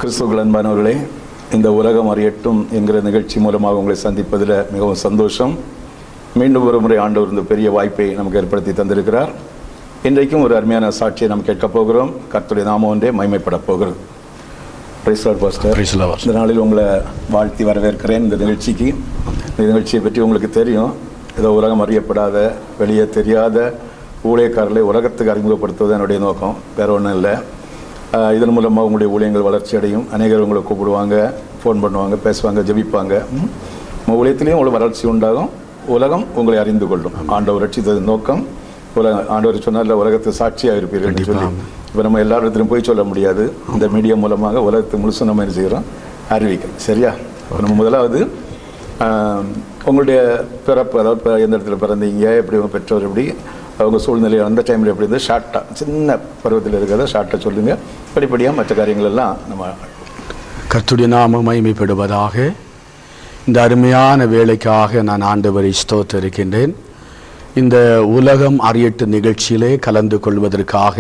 கிறிஸ்துவ அன்பானவர்களே இந்த உலகம் அறியட்டும் என்கிற நிகழ்ச்சி மூலமாக உங்களை சந்திப்பதில் மிகவும் சந்தோஷம் மீண்டும் ஒரு முறை ஆண்டவர் இந்த பெரிய வாய்ப்பை நமக்கு ஏற்படுத்தி தந்திருக்கிறார் இன்றைக்கும் ஒரு அருமையான சாட்சியை நாம் கேட்கப் போகிறோம் கர்த்தருடைய நாமம் ஒன்றே மைமைப்பட போகிறது Praise Lord, Pastor. Praise the Lord. இந்த நாளில் உங்களை வாழ்த்தி வரவேற்கிறேன் இந்த நிகழ்ச்சிக்கு இந்த நிகழ்ச்சியை பற்றி உங்களுக்கு தெரியும் ஏதோ உலகம் அறியப்படாத வெளியே தெரியாத ஊழியக்காரர்களை உலகத்துக்கு அறிமுகப்படுத்துவது என்னுடைய நோக்கம் வேற ஒன்றும் இல்லை ஆஹ் இதன் மூலமாக உங்களுடைய ஊழியங்கள் வளர்ச்சி அடையும் அநேகர் உங்களை கூப்பிடுவாங்க ஃபோன் பண்ணுவாங்க பேசுவாங்க ஜெபிப்பாங்க ம். உங்கள் ஊழியத்திலையும் உங்களுக்கு வளர்ச்சி உண்டாகும் உலகம் உங்களை அறிந்து கொள்ளும் ஆண்டவர் ரட்சித்தது நோக்கம் உலக ஆண்டவர் சொன்னார்ல உலகத்து சாட்சியாக இருப்பீர்கள் என்று சொல்லி இப்போ நம்ம எல்லா இடத்துலையும் போய் சொல்ல முடியாது இந்த மீடியா மூலமாக உலகத்து முழுசும் நம்ம என்ன செய்கிறோம் அறிவிக்கிறோம் சரியா அப்ப நம்ம முதலாவது ஆஹ், உங்களுடைய பிறப்பு அதாவது இப்ப எந்த இடத்துல பிறந்தீங்க எப்படி உங்கள் பெற்றோர் எப்படி அவங்க சூழ்நிலை அந்த டைமில் எப்படி இருந்து ஷார்ட்டாக சின்ன பருவத்தில் இருக்கிறத ஷார்ட்டாக சொல்லுங்கள் படிப்படியாக மற்ற காரியங்கள் எல்லாம் நம்ம கர்த்துடைய நாமம் மகிமைப்படுவதாக இந்த அருமையான வேலைக்காக நான் ஆண்டவரை ஸ்தோத்தரிக்கின்றேன் இந்த உலகம் அறியட்டு நிகழ்ச்சியிலே கலந்து கொள்வதற்காக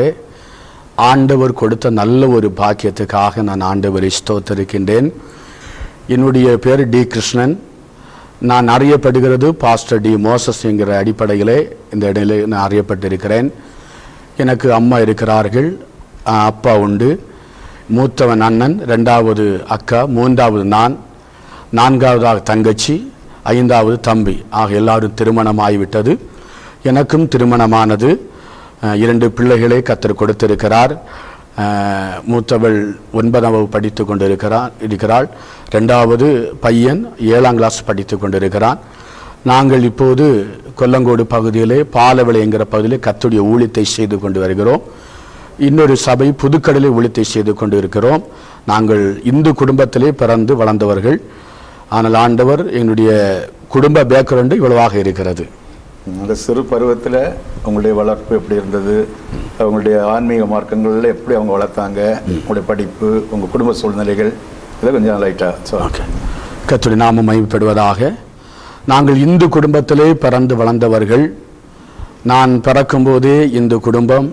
ஆண்டவர் கொடுத்த நல்ல ஒரு பாக்கியத்துக்காக நான் ஆண்டவரை ஸ்தோத்தரிக்கின்றேன் என்னுடைய பேர் டி கிருஷ்ணன் நான் அறியப்படுகிறது பாஸ்டர் டி மோசஸ் என்கிற அடிப்படையிலே இந்த இடையிலே நான் அறியப்பட்டிருக்கிறேன் எனக்கு அம்மா இருக்கிறார்கள் அஹ் அப்பா உண்டு மூத்தவன் அண்ணன் ரெண்டாவது அக்கா மூன்றாவது நான் நான்காவதாக தங்கச்சி ஐந்தாவது தம்பி ஆக எல்லாரும் திருமணம் ஆகிவிட்டது எனக்கும் திருமணமானது அஹ் இரண்டு பிள்ளைகளை கத்தர் கொடுத்திருக்கிறார் அஹ் மூத்தவள் ஒன்பதாம் வகுப்பு படித்து கொண்டிருக்கிறார் இருக்கிறாள் ரெண்டாவது பையன் ஏழாம் கிளாஸ் படித்து கொண்டிருக்கிறான் நாங்கள் இப்போது கொல்லங்கோடு பகுதியிலே பாலவிளை என்கிற பகுதியிலே கத்துடைய ஊழியத்தை செய்து கொண்டு வருகிறோம் இன்னொரு சபை புதுக்கடலை ஊழியத்தை செய்து கொண்டு இருக்கிறோம் நாங்கள் இந்து குடும்பத்திலே பிறந்து வளர்ந்தவர்கள் ஆனால் ஆண்டவர் என்னுடைய குடும்ப பேக்ரவுண்டு இவ்வளவாக இருக்கிறது அந்த சிறு பருவத்தில் உங்களுடைய வளர்ப்பு எப்படி இருந்தது உங்களுடைய ஆன்மீக மார்க்கங்களில் எப்படி அவங்க வளர்த்தாங்க உங்களுடைய படிப்பு உங்கள் குடும்ப சூழ்நிலைகள் இதை கொஞ்சம் லைட்டாக சொல்லுங்கள் ஓகே கத்துடைய நாமம் மகிமைப்படுவதாக நாங்கள் இந்து குடும்பத்திலே பிறந்து வளர்ந்தவர்கள் நான் பிறக்கும்போதே இந்து குடும்பம்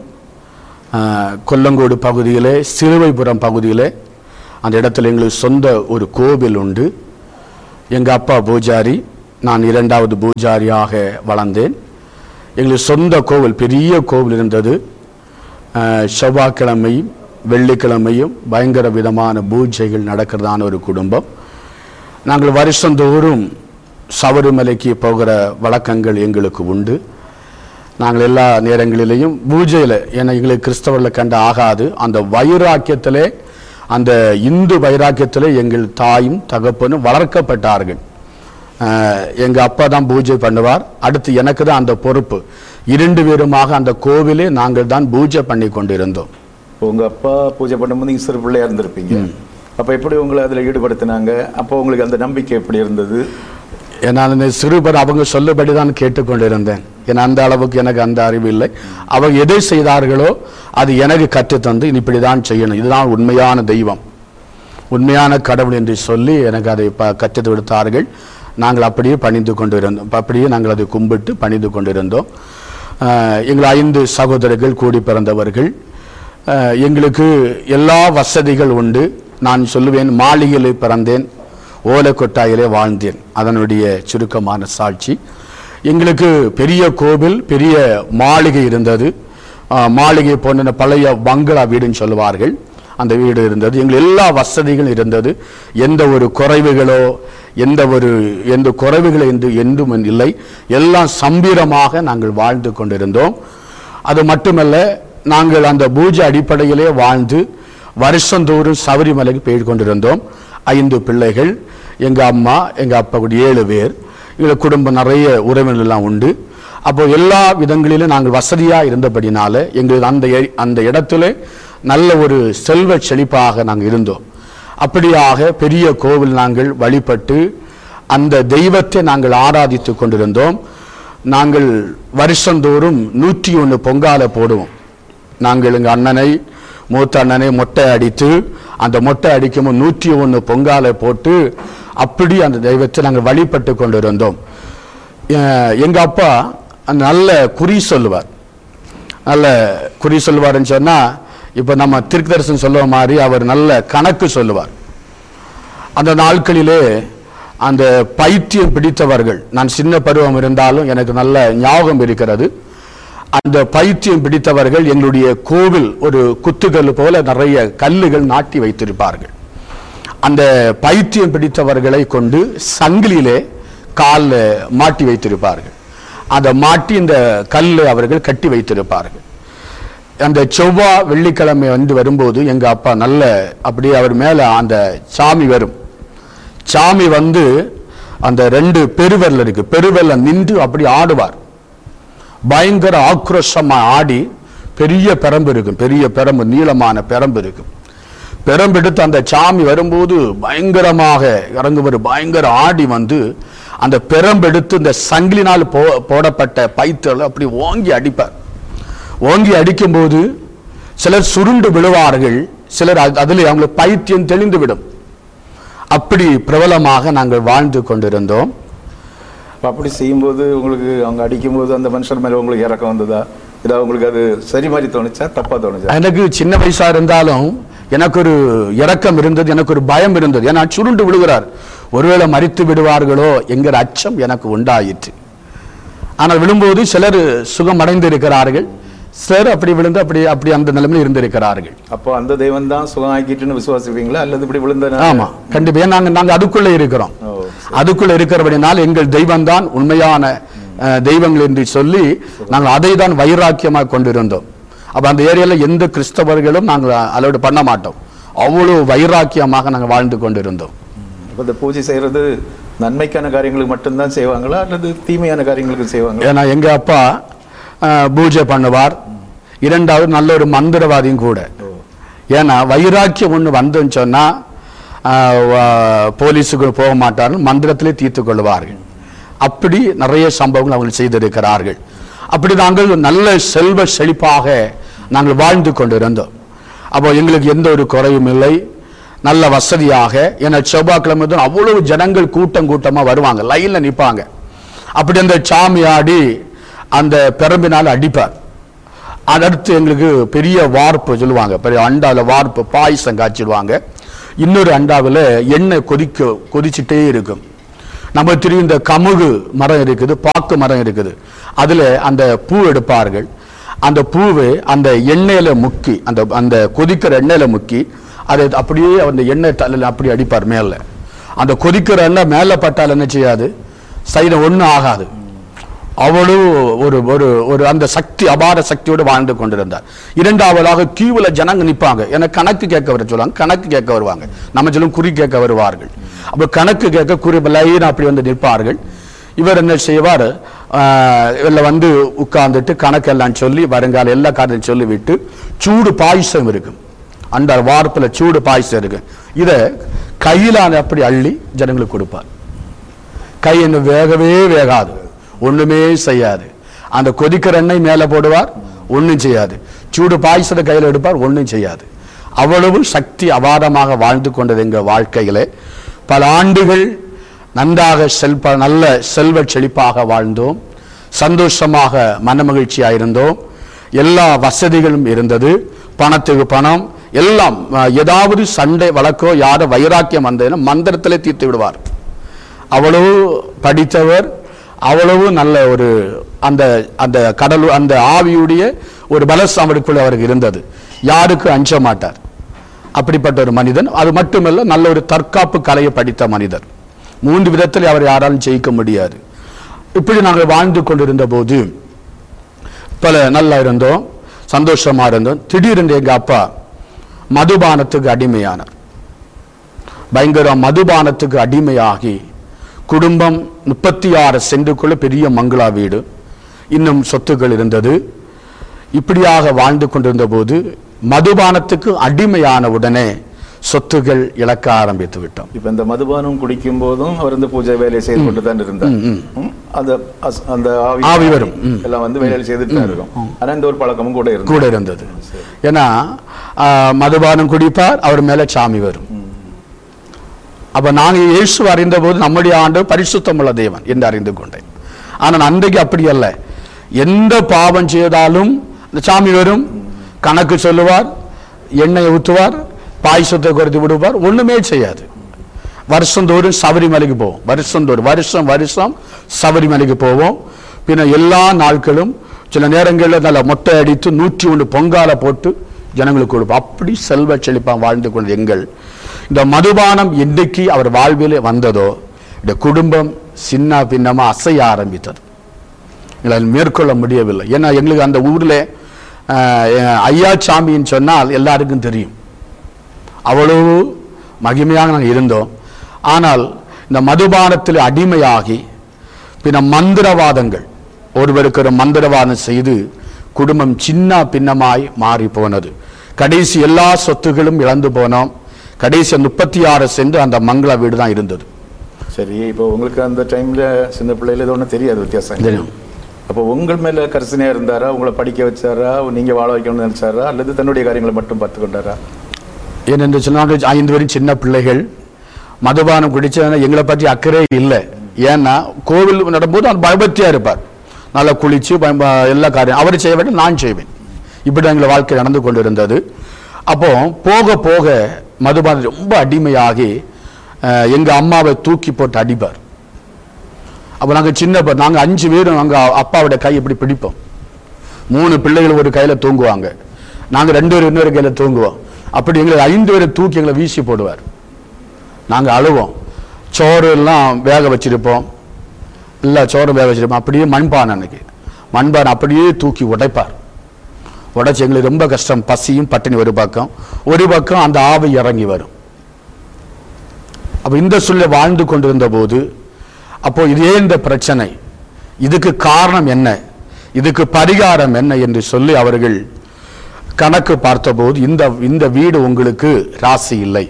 ஆஹ், கொல்லங்கோடு பகுதியிலே சிறுவைபுரம் பகுதியிலே அந்த இடத்துல எங்களுக்கு சொந்த ஒரு கோவில் உண்டு எங்கள் அப்பா பூஜாரி நான் இரண்டாவது பூஜாரியாக வளர்ந்தேன் எங்களுக்கு சொந்த கோவில் பெரிய கோவில் இருந்தது ஆஹ், செவ்வாய்க்கிழமையும் வெள்ளிக்கிழமையும் பயங்கர விதமான பூஜைகள் நடக்கிறதான ஒரு குடும்பம் நாங்கள் வருஷந்தோறும் சபரிமலைக்கு போகிற வழக்கங்கள் எங்களுக்கு உண்டு நாங்கள் எல்லா நேரங்களிலேயும் பூஜையில் ஏன்னா எங்களுக்கு கிறிஸ்தவர்களை கண்டு ஆகாது அந்த வைராக்கியத்திலே அந்த இந்து வைராக்கியத்திலே எங்கள் தாயும் தகப்பனும் வளர்க்கப்பட்டார்கள் அஹ், எங்க அப்பா தான் பூஜை பண்ணுவார் அடுத்து எனக்கு தான் அந்த பொறுப்பு இரண்டு பேருமாக அந்த கோவிலே நாங்கள் தான் பூஜை பண்ணி கொண்டிருந்தோம் உங்க அப்பா பூஜை பண்ணும்போது நீங்க சிறு பிள்ளையா இருந்திருப்பீங்க அப்ப எப்படி உங்களை அதுல ஈடுபடுத்தினாங்க அப்போ உங்களுக்கு அந்த நம்பிக்கை எப்படி இருந்தது ஏன்னா அந்த சிறுபர் அவங்க சொல்லபடி தான் கேட்டுக்கொண்டிருந்தேன் ஏன்னா அந்த அளவுக்கு எனக்கு அந்த அறிவு இல்லை அவங்க எதை செய்தார்களோ அது எனக்கு கற்றுத்தந்து இப்படி தான் செய்யணும் இதுதான் உண்மையான தெய்வம் உண்மையான கடவுள் என்று சொல்லி எனக்கு அதை ப கற்றுத் கொடுத்தார்கள் நாங்கள் அப்படியே பணிந்து கொண்டிருந்தோம் அப்ப அப்படியே நாங்கள் அதை கும்பிட்டு பணிந்து கொண்டிருந்தோம் ஆஹ் எங்கள் ஐந்து சகோதரர்கள் கூடி பிறந்தவர்கள் ஆஹ் எங்களுக்கு எல்லா வசதிகள் உண்டு நான் சொல்லுவேன் மாளிகையில் பிறந்தேன் ஓலைக்கொட்டாயிலே வாழ்ந்தேன் அதனுடைய சுருக்கமான சாட்சி எங்களுக்கு பெரிய கோவில் பெரிய மாளிகை இருந்தது ஆஹ் மாளிகை போன்ற பழைய பங்களா வீடுன்னு சொல்லுவார்கள் அந்த வீடு இருந்தது எங்கள் எல்லா வசதிகளும் இருந்தது எந்த ஒரு குறைவுகளோ எந்த ஒரு எந்த குறைவுகள் என்று என்றும் இல்லை எல்லாம் சம்பீரமாக நாங்கள் வாழ்ந்து கொண்டிருந்தோம் அது மட்டுமல்ல நாங்கள் அந்த பூஜை அடிப்படையிலே வாழ்ந்து வருஷந்தோறும் சபரிமலைக்கு போய் கொண்டிருந்தோம் ஐந்து பிள்ளைகள் எங்க அம்மா எங்க அப்பா கூட ஏழு பேர் எங்கள் குடும்பம் நிறைய உறவினர்கள் எல்லாம் உண்டு அப்போ எல்லா விதங்களிலும் நாங்கள் வசதியா இருந்தபடினால எங்களுக்கு அந்த எ- அந்த இடத்துல நல்ல ஒரு செல்வ செழிப்பாக நாங்கள் இருந்தோம் அப்படியாக பெரிய கோவில் நாங்கள் வழிபட்டு அந்த தெய்வத்தை நாங்கள் ஆராதித்து கொண்டிருந்தோம் நாங்கள் வருஷந்தோறும் நூற்றி ஒன்று பொங்கால போடுவோம் நாங்கள் எங்கள் அண்ணனை மூத்த அண்ணனை மொட்டை அடித்து அந்த மொட்டை அடிக்கும்போது நூற்றி ஒன்று பொங்காலை போட்டு அப்படி அந்த தெய்வத்தை நாங்கள் வழிபட்டு கொண்டிருந்தோம் அஹ் எங்க அப்பா நல்ல குறி சொல்லுவார் நல்ல குறி சொல்லுவாருன்னு சொன்னா இப்போ நம்ம திருக்கதர்சன் சொல்லுவ மாதிரி அவர் நல்ல கணக்கு சொல்லுவார் அந்த நாட்களிலே அந்த பைத்தியம் பிடித்தவர்கள் நான் சின்ன பருவம் இருந்தாலும் எனக்கு நல்ல ஞாபகம் இருக்கிறது அந்த பைத்தியம் பிடித்தவர்கள் எங்களுடைய கோவில் ஒரு குத்துக்கல் போல நிறைய கல்லுகள் நாட்டி வைத்திருப்பார்கள் அந்த பைத்தியம் பிடித்தவர்களை கொண்டு சங்கிலியிலே காலில் மாட்டி வைத்திருப்பார்கள் அதை மாட்டி இந்த கல்லை அவர்கள் கட்டி வைத்திருப்பார்கள் அந்த செவ்வாய் வெள்ளிக்கிழமை வந்து வரும்போது எங்க அப்பா நல்ல அப்படியே அவர் மேல அந்த சாமி வரும் சாமி வந்து அந்த ரெண்டு பெருவெல்ல இருக்கு பெருவெல்ல நின்று அப்படி ஆடுவார் பயங்கர ஆக்ரோஷமா ஆடி பெரிய பெரம்பு இருக்கும் பெரிய பெரம்பு நீளமான பெரம்பு இருக்கும் பெரம்பெடுத்து அந்த சாமி வரும்போது பயங்கரமாக இறங்குவர் பயங்கர ஆடி வந்து அந்த பெரம்பெடுத்து இந்த சங்கிலினால் போ போடப்பட்ட பைத்தல் அப்படி ஓங்கி அடிப்பார் ஓங்கி அடிக்கும்போது சிலர் சுருண்டு விழுவார்கள் சிலர் அது- அதிலே அவங்களுக்கு பைத்தியம் தெளிந்து விடும் அப்படி பிரபலமாக நாங்கள் வாழ்ந்து கொண்டிருந்தோம் அப்ப அப்படி செய்யும்போது உங்களுக்கு அவங்க அடிக்கும்போது அந்த மனுஷன் மேல உங்களுக்கு இறக்கம் வந்ததா இதாக உங்களுக்கு அது சரி மாதிரி தோணுச்சா தப்பா தோணுச்சா எனக்கு சின்ன வயசா இருந்தாலும் எனக்கு ஒரு இரக்கம் இருந்தது எனக்கு ஒரு பயம் இருந்தது ஏன்னா சுருண்டு விழுகிறார் ஒருவேளை மறித்து விடுவார்களோ என்கிற அச்சம் எனக்கு உண்டாயிற்று ஆனால் விழும்போது சிலர் சுகம் அடைந்திருக்கிறார்கள் சிலர் அப்படி விழுந்து அப்படி அப்படி அந்த நிலைமையில் இருந்திருக்கிறார்கள் அப்போ அந்த தெய்வம் தான் சுகம் ஆக்கிட்டுன்னு விசுவாசிப்பீங்களா அல்லது இப்படி விழுந்த ஆமா கண்டிப்பா ஏன்னா நாங்க நாங்க அதுக்குள்ள இருக்கிறோம் ஓ, அதுக்குள்ள இருக்கிறபடினால் எங்கள் தெய்வம் தான் உண்மையான அஹ், தெய்வங்கள் என்று சொல்லி நாங்கள் அதை தான் வைராக்கியமாக கொண்டிருந்தோம் அப்ப அந்த ஏரியால எந்த கிறிஸ்தவர்களும் நாங்கள் அலோடு பண்ண மாட்டோம் அவ்வளவு வைராக்கியமாக நாங்கள் வாழ்ந்து கொண்டிருந்தோம் அப்ப இந்த பூஜை செய்யறது நன்மைக்கான காரியங்களுக்கு மட்டும்தான் செய்வாங்களா அல்லது தீமையான காரியங்களுக்கு செய்வாங்களா ஏன்னா எங்க அப்பா அஹ், பூஜை பண்ணுவார் இரண்டாவது நல்ல ஒரு மந்திரவாதியும் கூட ஏன்னா வைராக்கியம் ஒண்ணு வந்துன்னு சொன்னா அஹ், வ- போலீஸுக்கு போக மாட்டார்கள் மந்திரத்திலே தீர்த்து கொள்வார்கள் அப்படி நிறைய சம்பவங்கள் அவர்கள் செய்திருக்கிறார்கள் அப்படி நாங்கள் நல்ல செல்வ செழிப்பாக நாங்கள் வாழ்ந்து கொண்டிருந்தோம் அப்போ எங்களுக்கு எந்த ஒரு குறையும் இல்லை நல்ல வசதியாக ஏன்னா செவ்வாய்க்கிழமை தான் அவ்வளவு ஜனங்கள் கூட்டம் கூட்டமா வருவாங்க லைன்ல நிப்பாங்க அப்படி அந்த சாமி ஆடி அந்த பெரம்பினால் அடிப்பார் அடுத்து எங்களுக்கு பெரிய வார்ப்பு சொல்லுவாங்க பெரிய அண்டாவில் வார்ப்பு பாயசம் காய்ச்சிடுவாங்க இன்னொரு அண்டாவில் எண்ணெய் கொதிக்க கொதிச்சுட்டே இருக்கும் நம்ம திரும்பி இந்த கமுகு மரம் இருக்குது பாக்கு மரம் இருக்குது அதில் அந்த பூ எடுப்பார்கள் அந்த பூவை அந்த எண்ணெயில முக்கி அந்த அந்த கொதிக்கிற எண்ணெயில முக்கி அதை அப்படியே அந்த எண்ணெய் தலையில் அப்படி அடிப்பார் மேலே அந்த கொதிக்கிற எண்ணெய் மேலே பட்டால் என்ன செய்யாது சைடம் ஒன்றும் ஆகாது அவ்வளவு ஒரு ஒரு ஒரு அந்த சக்தி அபார சக்தியோடு வாழ்ந்து கொண்டிருந்தார் இரண்டாவதாக கியூவில் ஜனங்க நிற்பாங்க ஏன்னா கணக்கு கேட்க வர சொல்லுவாங்க கணக்கு கேட்க வருவாங்க நம்ம சொல்லும் குறி கேட்க வருவார்கள் அப்ப கணக்கு கேட்க குறி லைன் அப்படி வந்து நிற்பார்கள் இவர் என்ன செய்வார் இதில் வந்து உட்கார்ந்துட்டு கணக்கெல்லாம் சொல்லி வருங்கால எல்லா காரியத்தையும் சொல்லிவிட்டு சூடு பாயசம் இருக்கும் அந்த வார்ப்பில் சூடு பாயசம் இருக்கு இதை கையிலான அப்படி அள்ளி ஜனங்களுக்கு கொடுப்பார் கை இன்னும் வேகவே வேகாது ஒண்ணுமே செய்யாது அந்த கொதிக்கிற எண்ணெய் மேல போடுவார் ஒண்ணும் செய்யாது சூடு பாயசத்தை கையில் எடுப்பார் ஒண்ணும் செய்யாது அவ்வளவு சக்தி அபாரமாக வாழ்ந்து கொண்டது எங்க வாழ்க்கையிலே பல ஆண்டுகள் நன்றாக செல்ப நல்ல செல்வ செழிப்பாக வாழ்ந்தோம் சந்தோஷமாக மனமகிழ்ச்சியாக இருந்தோம் எல்லா வசதிகளும் இருந்தது பணத்துக்கு பணம் எல்லாம் அஹ், ஏதாவது சண்டை வழக்கோ யாரோ வைராக்கியம் வந்ததுன்னா மந்திரத்திலே தீர்த்து விடுவார் அவ்வளவு படித்தவர் அவ்வளவு நல்ல ஒரு அந்த அந்த கடல் அந்த ஆவியுடைய ஒரு பலஸ் அவருக்குள்ள அவருக்கு இருந்தது யாருக்கு அஞ்ச மாட்டார் அப்படிப்பட்ட ஒரு மனிதன் அது மட்டுமல்ல நல்ல ஒரு தற்காப்பு கலையை படித்த மனிதர் மூன்று விதத்தில் அவர் யாராலும் ஜெயிக்க முடியாது இப்படி நாங்கள் வாழ்ந்து கொண்டிருந்த போது பல நல்லா இருந்தோம் சந்தோஷமா இருந்தோம் திடீரென்று எங்க அப்பா மதுபானத்துக்கு அடிமையானார் பயங்கர மதுபானத்துக்கு அடிமையாகி குடும்பம் முப்பத்தி ஆறு சென்டுக்குள்ள பெரிய மங்களா வீடு இன்னும் சொத்துக்கள் இருந்தது இப்படியாக வாழ்ந்து கொண்டிருந்த போது மதுபானத்துக்கு அடிமையான உடனே சொத்துகள் இழக்க ஆரம்பித்து விட்டோம் இப்ப இந்த மதுபானம் குடிக்கும் போதும் அவர் இந்த பூஜை வேலையை செய்து கொண்டு தான் இருந்தார் ம். அந்த அஸ்- அந்த ஆவி ஆவி வரும். ம். எல்லாம் வந்து வேலையை செய்துட்டு தான் இருக்கும் ஆனா இந்த ஒரு பழக்கமும் கூட இருந்தது கூட இருந்தது ஏன்னா ஆ, மதுபானம் குடிப்பார் அவர் மேல சாமி வரும் அப்ப நாங்க இயேசு அறிந்த போது நம்முடைய ஆண்டு பரிசுத்தமுள்ள தேவன் என்று அறிந்து கொண்டேன் ஆனால் அன்றைக்கு அப்படி அல்ல எந்த பாவம் செய்தாலும் இந்த சாமி வரும் கணக்கு சொல்லுவார் எண்ணெயை ஊற்றுவார் பாயசத்தை குறைத்து விடுவார் ஒண்ணுமே செய்யாது வருஷந்தோறும் சபரிமலைக்கு போவோம் வருஷந்தோறும் வருஷம் வருஷம் சபரிமலைக்கு போவோம் பின்ன எல்லா நாட்களும் சில நேரங்களில் நல்ல மொட்டை அடித்து நூற்றி ஒன்று பொங்கால போட்டு ஜனங்களுக்கு கொடுப்போம் அப்படி செல்வ செழிப்பாக வாழ்ந்து கொண்ட எங்கள் இந்த மதுபானம் என்னைக்கு அவர் வாழ்விலே வந்ததோ இந்த குடும்பம் சின்ன பின்னமா அசைய ஆரம்பித்தது எங்களால் மேற்கொள்ள முடியவில்லை ஏன்னா எங்களுக்கு அந்த ஊர்ல ஆஹ், ஐயா சாமின்னு சொன்னால் எல்லாருக்கும் தெரியும் அவ்வளவு மகிமையாக நாங்கள் இருந்தோம் ஆனால் இந்த மதுபானத்தில் அடிமையாகி பின்ன மந்திரவாதங்கள் ஒருவருக்கு ஒரு மந்திரவாதம் செய்து குடும்பம் சின்ன பின்னமாய் மாறி போனது கடைசி எல்லா சொத்துகளும் இழந்து போனோம் கடைசி முப்பத்தி ஆறு சென்று அந்த மங்கள வீடு தான் இருந்தது சரி இப்போ உங்களுக்கு அந்த டைம்ல சின்ன பிள்ளையில இது ஒன்றும் தெரியாது வித்தியாசம் தெரியும். அப்போ உங்கள் மேல கரிசனையா இருந்தாரா உங்களை படிக்க வச்சாரா நீங்க வாழ வைக்கணும்னு நினைச்சாரா அல்லது தன்னுடைய காரியங்களை மட்டும் பார்த்து கொண்டாரா ஏனென்று சொன்னாங்க ஐந்து வரும் சின்ன பிள்ளைகள் மதுபானம் குடிச்சதுன்னா எங்களை பற்றி அக்கறை இல்லை ஏன்னா கோவில் நடக்கும்போது அவர் பயபக்தியா இருப்பார் நல்லா குளிச்சு பயம்ப- எல்லா காரியம் அவர் செய்ய வேண்டும் நான் செய்வேன் இப்படி தான் எங்கள் வாழ்க்கை நடந்து கொண்டு இருந்தது அப்போ போக போக மதுபானம் ரொம்ப அடிமையாகி அஹ், எங்க அம்மாவை தூக்கி போட்டு அடிப்பார் அப்போ நாங்கள் சின்ன ப- நாங்க அஞ்சு பேரும் அங்க அப்பாவோட கை இப்படி பிடிப்போம் மூணு பிள்ளைகள் ஒரு கையில தூங்குவாங்க நாங்க ரெண்டு பேரும் இன்னொரு கையில தூங்குவோம் அப்படி எங்களை ஐந்து பேரை தூக்கி எங்களை வீசி போடுவார் நாங்க அழுவோம் சோறு எல்லாம் வேக வச்சிருப்போம் இல்லை சோறு வேக வச்சிருப்போம் அப்படியே மண்பானை அன்னைக்கு மண்பானை அப்படியே தூக்கி உடைப்பார் உடைச்சு எங்களுக்கு ரொம்ப கஷ்டம் பசியும் பட்டினி ஒரு பக்கம் ஒரு பக்கம் அந்த ஆவி இறங்கி வரும் அப்ப இந்த சூழ்நிலை வாழ்ந்து கொண்டிருந்த போது அப்போ இதே இந்த பிரச்சனை இதுக்கு காரணம் என்ன இதுக்கு பரிகாரம் என்ன என்று சொல்லி அவர்கள் கணக்கு பார்த்தபோது இந்த இந்த வீடு உங்களுக்கு ராசி இல்லை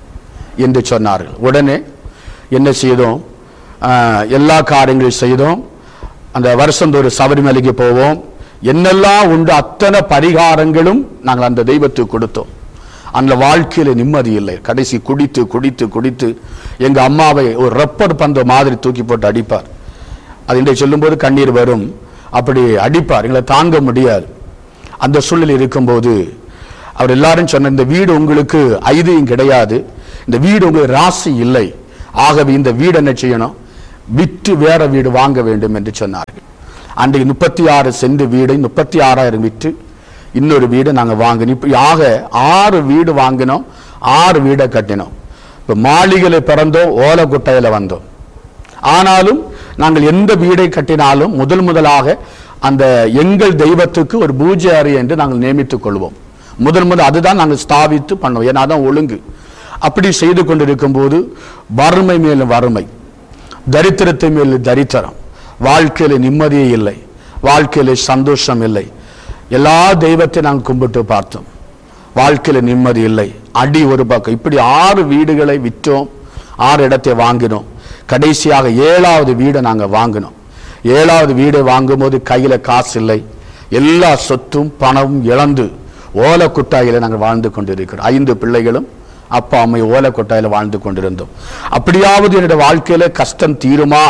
என்று சொன்னார்கள் உடனே என்ன செய்தோம் ஆஹ், எல்லா காரியங்களையும் செய்தோம் அந்த வருஷந்தோறும் சபரிமலைக்கு போவோம் என்னெல்லாம் உண்டு அத்தனை பரிகாரங்களும் நாங்கள் அந்த தெய்வத்துக்கு கொடுத்தோம் அந்த வாழ்க்கையில நிம்மதி இல்லை கடைசி குடித்து குடித்து குடித்து எங்க அம்மாவை ஒரு ரப்பர் பந்து மாதிரி தூக்கி போட்டு அடிப்பார் அது இன்றைக்கு சொல்லும்போது கண்ணீர் வரும் அப்படி அடிப்பார் எங்களை தாங்க முடியாது அந்த சூழ்நிலை இருக்கும்போது அவர் எல்லாரும் சொன்ன இந்த வீடு உங்களுக்கு ஐதியம் கிடையாது இந்த வீடு உங்களுக்கு ராசி இல்லை ஆகவே இந்த வீடு என்ன செய்யணும் விற்று வேற வீடு வாங்க வேண்டும் என்று சொன்னார்கள் அன்றைக்கு முப்பத்தி ஆறு சென்ட் வீடை முப்பத்தி ஆறாயிரம் விற்று இன்னொரு வீடு நாங்க வாங்கினோம் இப்படி ஆக ஆறு வீடு வாங்கினோம் ஆறு வீடை கட்டினோம் இப்போ மாளிகையில பிறந்தோம் ஓலக்குட்டையில வந்தோம் ஆனாலும் நாங்கள் எந்த வீடை கட்டினாலும் முதல் முதலாக அந்த எங்கள் தெய்வத்துக்கு ஒரு பூஜை அறை என்று நாங்கள் நியமித்துக் கொள்வோம் முதல் முதல் அதுதான் நாங்கள் ஸ்தாபித்து பண்ணுவோம் ஏன்னா அதான் ஒழுங்கு அப்படி செய்து கொண்டிருக்கும் போது வறுமை மேலும் வறுமை தரித்திரத்தை மேல் தரித்திரம் வாழ்க்கையில நிம்மதியே இல்லை வாழ்க்கையில சந்தோஷம் இல்லை எல்லா தெய்வத்தை நாங்கள் கும்பிட்டு பார்த்தோம் வாழ்க்கையில நிம்மதி இல்லை அடி ஒரு பக்கம் இப்படி ஆறு வீடுகளை விற்றோம் ஆறு இடத்தை வாங்கினோம் கடைசியாக ஏழாவது வீடை நாங்க வாங்கினோம் ஏழாவது வீடை வாங்கும்போது கையில காசு இல்லை எல்லா சொத்தும் பணமும் இழந்து ஓலக்குட்டாயில நாங்கள் வாழ்ந்து கொண்டிருக்கிறோம் ஐந்து பிள்ளைகளும் அப்பா அம்மை ஓலக்கொட்டாயில வாழ்ந்து கொண்டிருந்தோம் அப்படியாவது என்னுடைய வாழ்க்கையில கஷ்டம் தீருமா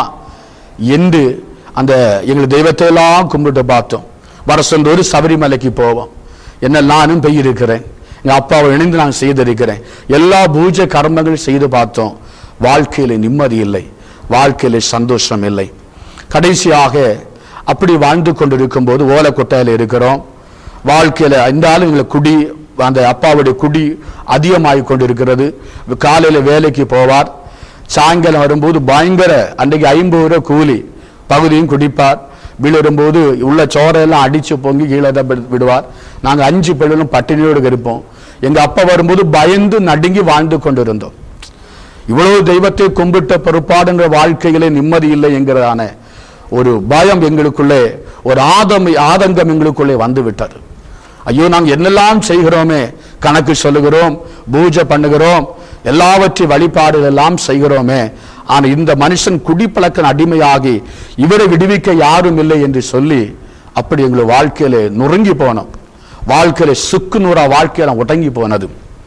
என்று அந்த எங்கள் தெய்வத்தை எல்லாம் கும்பிட்டு பார்த்தோம் வருஷந்தோறும் சபரிமலைக்கு போவோம் என்ன நானும் பெய்யிருக்கிறேன் எங்க அப்பாவை இணைந்து நான் செய்திருக்கிறேன் எல்லா பூஜை கர்மங்கள் செய்து பார்த்தோம் வாழ்க்கையில நிம்மதி இல்லை வாழ்க்கையில சந்தோஷம் இல்லை கடைசியாக அப்படி வாழ்ந்து கொண்டிருக்கும் போது ஓலக்கொட்டையில இருக்கிறோம் வாழ்க்கையில இந்த ஆளு எங்களை குடி அந்த அப்பாவுடைய குடி அதிகமாகி கொண்டிருக்கிறது காலையில வேலைக்கு போவார் சாயங்காலம் வரும்போது பயங்கர அன்றைக்கு ஐம்பது ரூபா கூலி பகுதியும் குடிப்பார் விழுறும்போது உள்ள சோறையெல்லாம் அடிச்சு பொங்கி கீழே தான் விடு- விடுவார் நாங்க அஞ்சு பிள்ளைகளும் பட்டினியோடு இருப்போம் எங்க அப்பா வரும்போது பயந்து நடுங்கி வாழ்ந்து கொண்டிருந்தோம் இவ்வளவு தெய்வத்தை கும்பிட்ட பொறுப்பாடுங்கிற வாழ்க்கையிலே நிம்மதி இல்லை என்கிறதான ஒரு பயம் எங்களுக்குள்ளே ஒரு ஆதம் ஆதங்கம் எங்களுக்குள்ளே வந்து விட்டது ஐயோ நாங்கள் என்னெல்லாம் செய்கிறோமே கணக்கு சொல்லுகிறோம் பூஜை பண்ணுகிறோம் எல்லாவற்றை வழிபாடுகள் எல்லாம் செய்கிறோமே ஆனா இந்த மனுஷன் குடிப்பழக்கம் அடிமையாகி இவரை விடுவிக்க யாரும் இல்லை என்று சொல்லி அப்படி எங்களை வாழ்க்கையில நொறுங்கி போனோம் வாழ்க்கையில சுக்கு நூறா வாழ்க்கையில உடங்கி போனது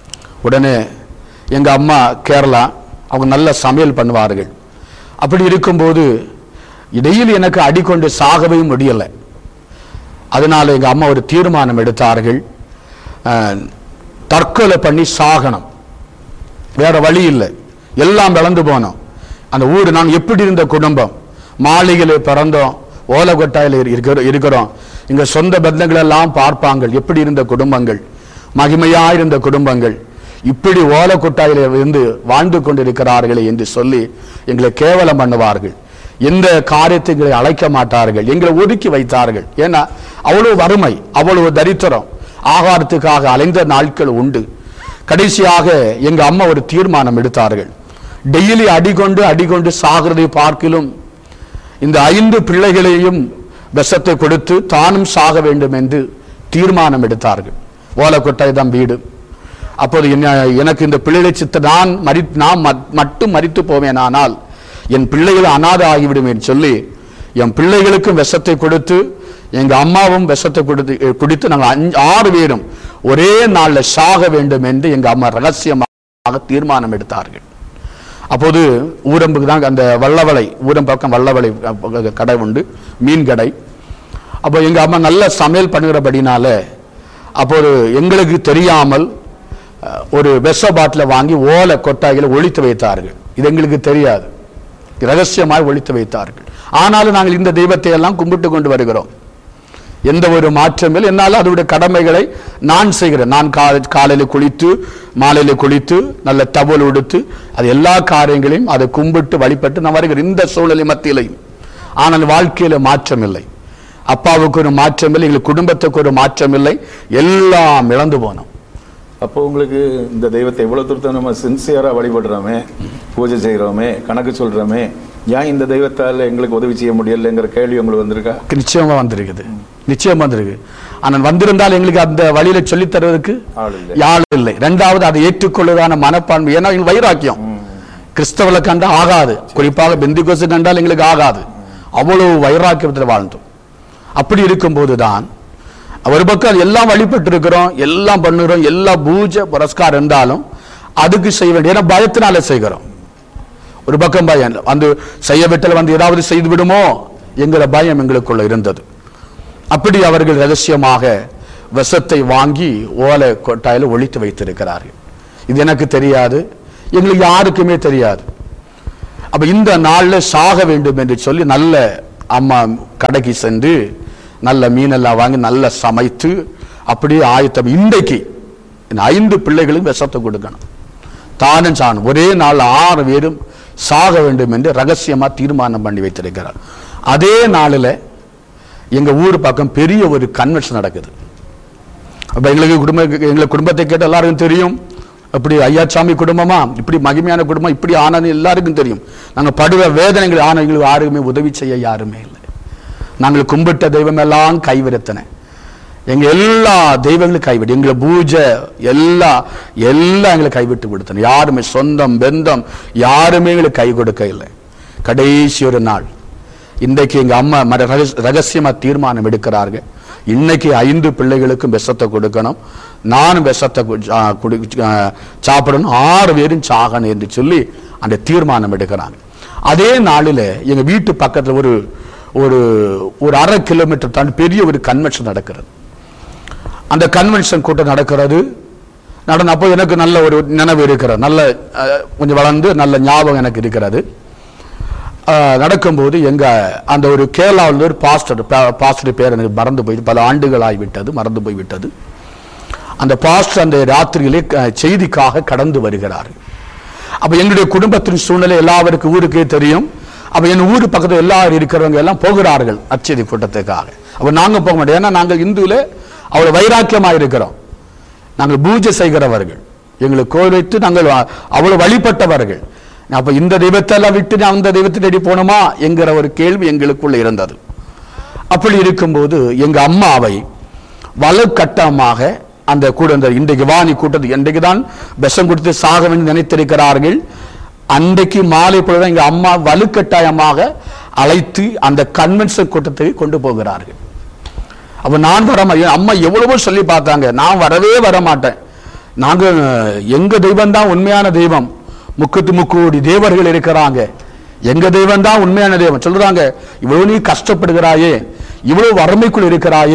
உடனே எங்க அம்மா கேரளா அவங்க நல்ல சமையல் பண்ணுவார்கள் அப்படி இருக்கும்போது இடையில் எனக்கு அடிக்கொண்டு சாகவே முடியலை அதனால எங்க அம்மா ஒரு தீர்மானம் எடுத்தார்கள் அஹ், தற்கொலை பண்ணி சாகணும் வேற வழி இல்லை எல்லாம் இழந்து போனோம் அந்த ஊர் நான் எப்படி இருந்த குடும்பம் மாளிகையில பிறந்தோம் ஓலகொட்டாயில் இருக்கிறோம் இருக்கிறோம் இங்க சொந்த பந்தங்கள் எல்லாம் பார்ப்பாங்க எப்படி இருந்த குடும்பங்கள் மகிமையா இருந்த குடும்பங்கள் இப்படி ஓலக்கொட்டாயில இருந்து வாழ்ந்து கொண்டிருக்கிறார்களே என்று சொல்லி எங்களை கேவலம் பண்ணுவார்கள் எந்த காரியத்தை எங்களை அழைக்க மாட்டார்கள் எங்களை ஒதுக்கி வைத்தார்கள் ஏன்னா அவ்வளவு வறுமை அவ்வளவு தரித்திரம் ஆகாரத்துக்காக அலைந்த நாட்கள் உண்டு கடைசியாக எங்க அம்மா ஒரு தீர்மானம் எடுத்தார்கள் டெய்லி அடிகொண்டு அடிகொண்டு சாகிறதை பார்க்கிலும் இந்த ஐந்து பிள்ளைகளையும் விஷத்தை கொடுத்து தானும் சாக வேண்டும் என்று தீர்மானம் எடுத்தார்கள் ஓலக்கொட்டாய் தான் வீடு அப்போது என்ன- எனக்கு இந்த பிள்ளைகளை சித்த நான் மறி நான் மட்- மட்டும் மறித்து போவேன் ஆனால் என் பிள்ளைகள் அனாதை ஆகிவிடும் என்று சொல்லி என் பிள்ளைகளுக்கும் விஷத்தை கொடுத்து எங்க அம்மாவும் விஷத்தை கொடுத்து அஹ், குடித்து நாங்கள் அஞ்சு ஆறு பேரும் ஒரே நாள்ல சாக வேண்டும் என்று எங்க அம்மா ரகசியமாக தீர்மானம் எடுத்தார்கள் அப்போது ஊரம்புக்கு தான் அந்த வல்லவளை ஊரம் பக்கம் வல்லவளை அஹ், கடை உண்டு மீன் கடை அப்போ எங்க அம்மா நல்ல சமையல் பண்ணுகிறபடினால அப்போது எங்களுக்கு தெரியாமல் அஹ், ஒரு விஷ பாட்டிலை வாங்கி ஓலை கொட்டாய்களை ஒழித்து வைத்தார்கள் இது எங்களுக்கு தெரியாது ரகசியமாய் ஒழித்து வைத்தார்கள் ஆனாலும் நாங்கள் இந்த தெய்வத்தை எல்லாம் கும்பிட்டு கொண்டு வருகிறோம் எந்த ஒரு மாற்றமும் இல்லை என்னால் அதோடைய கடமைகளை நான் செய்கிறேன் நான் கா- காலையில குளித்து மாலையில குளித்து நல்ல தவல் உடுத்து அது எல்லா காரியங்களையும் அதை கும்பிட்டு வழிபட்டு நான் வருகிறேன் இந்த சூழ்நிலை மத்தியிலையும் ஆனால் வாழ்க்கையில மாற்றம் இல்லை அப்பாவுக்கு ஒரு மாற்றம் இல்லை எங்கள் குடும்பத்துக்கு ஒரு மாற்றம் இல்லை எல்லாம் இழந்து போனோம் அப்போ உங்களுக்கு இந்த தெய்வத்தை இவ்வளவு தூரத்தை நம்ம சின்சியரா வழிபடுறோமே பூஜை செய்கிறோமே கணக்கு சொல்றோமே ஏன் இந்த தெய்வத்தால் எங்களுக்கு உதவி செய்ய முடியலைங்கிற கேள்வி உங்களுக்கு வந்திருக்கா நிச்சயமா வந்திருக்குது நிச்சயமா வந்திருக்கு ஆனால் வந்திருந்தால் எங்களுக்கு அந்த வழியில சொல்லித் தருவதற்கு ஆள் இல்லை யாழ் இல்லை ரெண்டாவது அதை ஏற்றுக்கொள்வதான மனப்பான்மை ஏன்னா எங்களுக்கு வைராக்கியம் கிறிஸ்தவளை கண்டா ஆகாது குறிப்பாக பெந்திகோசு கண்டால் எங்களுக்கு ஆகாது அவ்வளவு வைராக்கியத்தில் வாழ்ந்தோம் அப்படி இருக்கும்போது தான் ஒரு பக்கம் எல்லாம் வழிபட்டு இருக்கிறோம் எல்லாம் பண்ணுகிறோம் எல்லா பூஜை புரஸ்காரம் இருந்தாலும் அதுக்கு செய்ய வேண்டிய ஏன்னா பயத்தினால செய்கிறோம் ஒரு பக்கம் பயம் வந்து செய்ய விட்டல் வந்து ஏதாவது செய்து விடுமோ என்கிற பயம் எங்களுக்குள்ள இருந்தது அப்படி அவர்கள் ரகசியமாக விஷத்தை வாங்கி ஓலை கொட்டாயில ஒழித்து வைத்திருக்கிறார்கள் இது எனக்கு தெரியாது எங்களுக்கு யாருக்குமே தெரியாது அப்ப இந்த நாள்ல சாக வேண்டும் என்று சொல்லி நல்ல அம்மா கடைக்கு சென்று நல்ல மீனெல்லாம் வாங்கி நல்ல சமைத்து அப்படியே ஆயத்தம் இன்றைக்கு இந்த ஐந்து பிள்ளைகளும் விஷத்தை கொடுக்கணும் தானும் சாணும் ஒரே நாள் ஆறு பேரும் சாக வேண்டும் என்று ரகசியமா தீர்மானம் பண்ணி வைத்திருக்கிறார் அதே நாளில் எங்க ஊர் பக்கம் பெரிய ஒரு கன்வென்ஷன் நடக்குது அப்ப எங்களுக்கு குடும்ப எங்களை குடும்பத்தை கேட்ட எல்லாருக்கும் தெரியும் அப்படி ஐயாச்சாமி குடும்பமா இப்படி மகிமையான குடும்பம் இப்படி ஆனது எல்லாருக்கும் தெரியும் நாங்க படுற வேதனைகள் ஆன எங்களுக்கு யாருக்குமே உதவி செய்ய யாருமே இல்லை நாங்கள் கும்பிட்ட தெய்வம் எல்லாம் கைவிரத்தன எங்க எல்லா தெய்வங்களும் கைவிட்டு எங்களை பூஜை எல்லா எல்லாம் எங்களை கைவிட்டு கொடுத்தன யாருமே சொந்தம் பெந்தம் யாருமே எங்களுக்கு கை கொடுக்க இல்லை கடைசி ஒரு நாள் இன்றைக்கு எங்க அம்மா மர- ரகஸ்- ரகசியமா தீர்மானம் எடுக்கிறார்கள் இன்னைக்கு ஐந்து பிள்ளைகளுக்கும் விஷத்தை கொடுக்கணும் நானும் விஷத்தை கு- ஆ, குடி ஆ, சாப்பிடணும் ஆறு பேரும் சாகணும் என்று சொல்லி அந்த தீர்மானம் எடுக்கிறாங்க அதே நாளில் எங்க வீட்டு பக்கத்துல ஒரு ஒரு ஒரு அரை கிலோமீட்டர் தாண்டி பெரிய ஒரு கன்வென்ஷன் நடக்கிறது அந்த கன்வென்ஷன் கூட்டம் நடக்கிறது நடந்த அப்போ எனக்கு நல்ல ஒரு நினைவு இருக்கிறது நல்ல அஹ், கொஞ்சம் வளர்ந்து நல்ல ஞாபகம் எனக்கு இருக்கிறது அஹ், நடக்கும்போது எங்க அந்த ஒரு கேரளாவில் ஒரு பாஸ்டர் பாஸ்டர் பேர் எனக்கு மறந்து போய் பல ஆண்டுகள் ஆகிவிட்டது மறந்து போய் விட்டது அந்த பாஸ்டர் அந்த ராத்திரியிலே க- செய்திக்காக கடந்து வருகிறார் அப்ப எங்களுடைய குடும்பத்தின் சூழ்நிலை எல்லாருக்கும் ஊருக்கே தெரியும் அப்ப என் ஊர் பக்கத்துல எல்லாரும் இருக்கிறவங்க எல்லாம் போகிறார்கள் அச்செய்தி கூட்டத்துக்காக அப்ப நாங்க போக மாட்டோம் ஏன்னா நாங்கள் இந்துல அவ்வளவு வைராக்கியமா இருக்கிறோம் நாங்கள் பூஜை செய்கிறவர்கள் எங்களுக்கு கோயில் வைத்து நாங்கள் வ- அவ்வளவு வழிபட்டவர்கள் அப்ப இந்த தெய்வத்தை எல்லாம் விட்டு நான் அந்த தெய்வத்தை தேடி போனோமா என்கிற ஒரு கேள்வி எங்களுக்குள்ள இருந்தது அப்படி இருக்கும்போது எங்க அம்மாவை வலுக்கட்டமாக அந்த கூட இந்த இன்றைக்கு வாணி கூட்டத்துக்கு இன்றைக்கு தான் விஷம் கொடுத்து சாக வேண்டும் நினைத்திருக்கிறார்கள் அன்றைக்கு மாலை பொழுது எங்க அம்மா வலுக்கட்டாயமாக அழைத்து அந்த கன்வென்ஷன் கூட்டத்துக்கு கொண்டு போகிறார்கள் அப்ப நான் வர மாட்டேன் அம்மா எவ்வளவோ சொல்லி பார்த்தாங்க நான் வரவே வர மாட்டேன் நாங்க எங்க தெய்வம் தான் உண்மையான தெய்வம் முக்குத்து முக்கோடி தேவர்கள் இருக்கிறாங்க எங்க தெய்வம் தான் உண்மையான தெய்வம் சொல்றாங்க இவ்வளவு நீ கஷ்டப்படுகிறாயே இவ்வளவு வறுமைக்குள் இருக்கிறாயே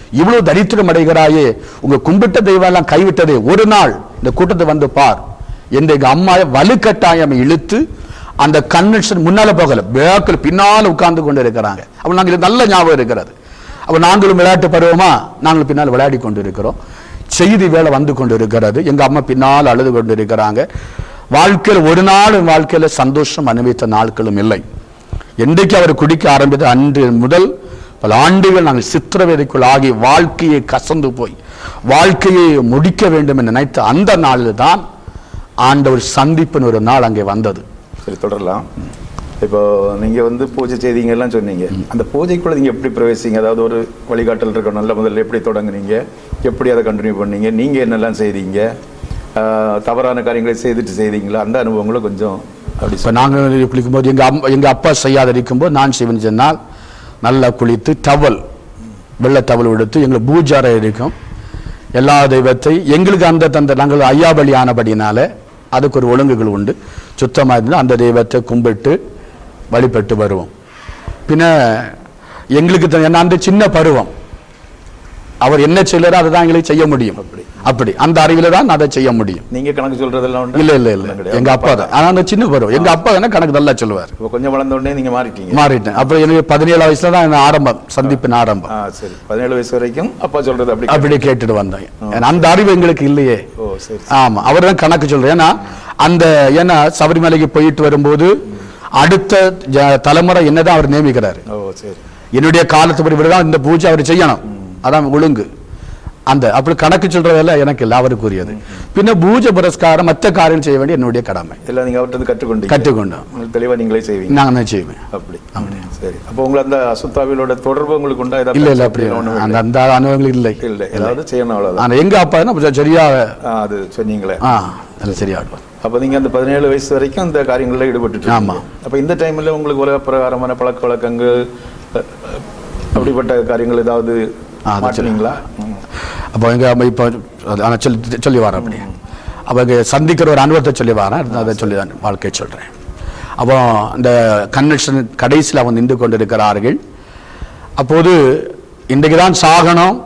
இவ்வளவு தரித்திரம் அடைகிறாயே உங்க கும்பிட்ட தெய்வம் எல்லாம் கைவிட்டதே ஒரு நாள் இந்த கூட்டத்தை வந்து பார் என்று எங்க அம்மா வலுக்கட்டாயம் இழுத்து அந்த கன்வென்ஷன் முன்னால போகல பேக்கில் பின்னால உட்கார்ந்து கொண்டு இருக்கிறாங்க அப்ப நாங்கள் நல்ல ஞாபகம் இருக்கிறது அப்ப நாங்களும் விளையாட்டு பருவமா நாங்களும் பின்னால் விளையாடி கொண்டு இருக்கிறோம் செய்தி வேலை வந்து கொண்டு இருக்கிறது எங்க அம்மா பின்னால் அழுது கொண்டு இருக்கிறாங்க வாழ்க்கையில் ஒரு நாள் என் வாழ்க்கையில சந்தோஷம் அனுபவித்த நாட்களும் இல்லை என்றைக்கு அவர் குடிக்க ஆரம்பித்த அன்று முதல் பல ஆண்டுகள் நாங்கள் சித்திரவேதைக்குள் ஆகி வாழ்க்கையை கசந்து போய் வாழ்க்கையை முடிக்க வேண்டும் என்று நினைத்த அந்த நாளில் தான் ஆண்டவர் சந்திப்பின் ஒரு நாள் அங்கே வந்தது சரி தொடரலாம் இப்போ நீங்க வந்து பூஜை செய்தீங்க எல்லாம் சொன்னீங்க அந்த பூஜைக்குள்ள நீங்க எப்படி பிரவேசிங்க அதாவது ஒரு வழிகாட்டல் இருக்கணும் நல்ல முதல்ல எப்படி தொடங்குனீங்க எப்படி அதை கண்டினியூ பண்ணீங்க நீங்க என்னெல்லாம் செய்தீங்க ஆஹ், தவறான காரியங்களை செய்துட்டு செய்தீங்களா அந்த அனுபவங்களை கொஞ்சம் அப்படி இப்போ நாங்கள் குளிக்கும்போது எங்கள் அம்மா எங்கள் அப்பா செய்யாத இருக்கும்போது நான் செய்வேன் சொன்னால் நல்லா குளித்து டவல் வெள்ளை டவல் எடுத்து எங்களுக்கு பூஜாரை இருக்கும் எல்லா தெய்வத்தை எங்களுக்கு அந்த தந்த நாங்கள் ஐயாபலி ஆனபடினால அதுக்கு ஒரு ஒழுங்குகள் உண்டு சுத்தமாக இருந்தால் அந்த தெய்வத்தை கும்பிட்டு வழிபட்டு வருவோம் பின்ன எங்களுக்கு த- ஏன்னா அந்த சின்ன பருவம் அவர் என்ன செய்யறாரோ அதை தான் எங்களுக்கு செய்ய முடியும் அப்படி. அப்படி அந்த அறிவில தான் அதை செய்ய முடியும் நீங்க கணக்கு சொல்றதெல்லாம் உண்டா? இல்ல இல்ல இல்ல கிடையாது. எங்க அப்பா தான் ஆனா அந்த சின்ன பருவம் எங்க அப்பா தானே கணக்கு நல்லா சொல்லுவார் இப்போ கொஞ்சம் வளர்ந்த உடனே நீங்க மாறிட்டீங்க மாறிட்டேன் அப்புறம் எனக்கு பதினேழு வயசுல தான் எனக்கு ஆரம்பம் சந்திப்பின் ஆரம்பம் ஆ சரி பதினேழு வயசு வரைக்கும் அப்பா சொல்றது அப்படி அப்படி கேட்டுட்டு வந்தேன் ஏன்னா அந்த அறிவு எங்களுக்கு இல்லையே ஓ சரி ஆமா அவர் தான் கணக்கு சொல்றேன் ஏன்னா அந்த ஏன்னா சபரிமலைக்கு போயிட்டு வரும்போது அடுத்த ஜ- தலைமுறை என்னதான் அவர் நியமிக்கிறாரு ஓ சரி என்னுடைய காலத்துப்படி தான் இந்த பூஜை அவர் செய்யணும் அதான் ஒழுங்கு அந்த அப்படி கணக்கு சொல்றதெல்லாம் எனக்கு இல்லை அவருக்குரியது பின்ன பூஜை புரஸ்காரம் மற்ற காரியம் செய்ய வேண்டிய என்னுடைய கடமை எல்லாம் நீங்க அவர்கிட்ட கற்றுக்கொண்டீங்க கற்றுக்கொண்டோம் உங்களுக்கு தெளிவா நீங்களே செய்வீங்க நான் தான் செய்வேன் அப்படி சரி அப்போ உங்களை அந்த அசுத்தாவிலோட தொடர்பு உங்களுக்கு உண்டா ஏதாவது இல்ல இல்ல பிரச்சனை அப்படி ஒண்ணும் அந்த அந்த அனுபவங்கள் இல்லை இல்ல ஏதாவது செய்யணும் அவ்வளவுதான் ஆனா எங்க அப்பா தான் கொஞ்சம் சரியா ஆ, அது சொன்னீங்களே ஆ அது சரியா இருக்கும். அப்ப நீங்க அந்த பதினேழு வயசு வரைக்கும் அந்த காரியங்கள்ல ஈடுபட்டு ஆமா. அப்ப இந்த டைம்ல உங்களுக்கு உலக பிரகாரமான பழக்க வழக்கங்கள் அஹ், அஹ், அப்படிப்பட்ட காரியங்கள் ஏதாவது ஆ, அது மாற்றினீங்களா ம். அப்போ எங்க அம்மா இப்போ அது ஆனா சொல்லி சொல்லி வரேன் அப்படி அப்போ இங்க சந்திக்கிற ஒரு அனுபவத்தை சொல்லி வரேன் அதை சொல்லி தான் வாழ்க்கை சொல்றேன் அப்போ இந்த கன்வென்ஷன் கடைசியில் அவங்க நின்று கொண்டிருக்கிறார்கள் அப்போது இன்றைக்கு தான் சாகணும்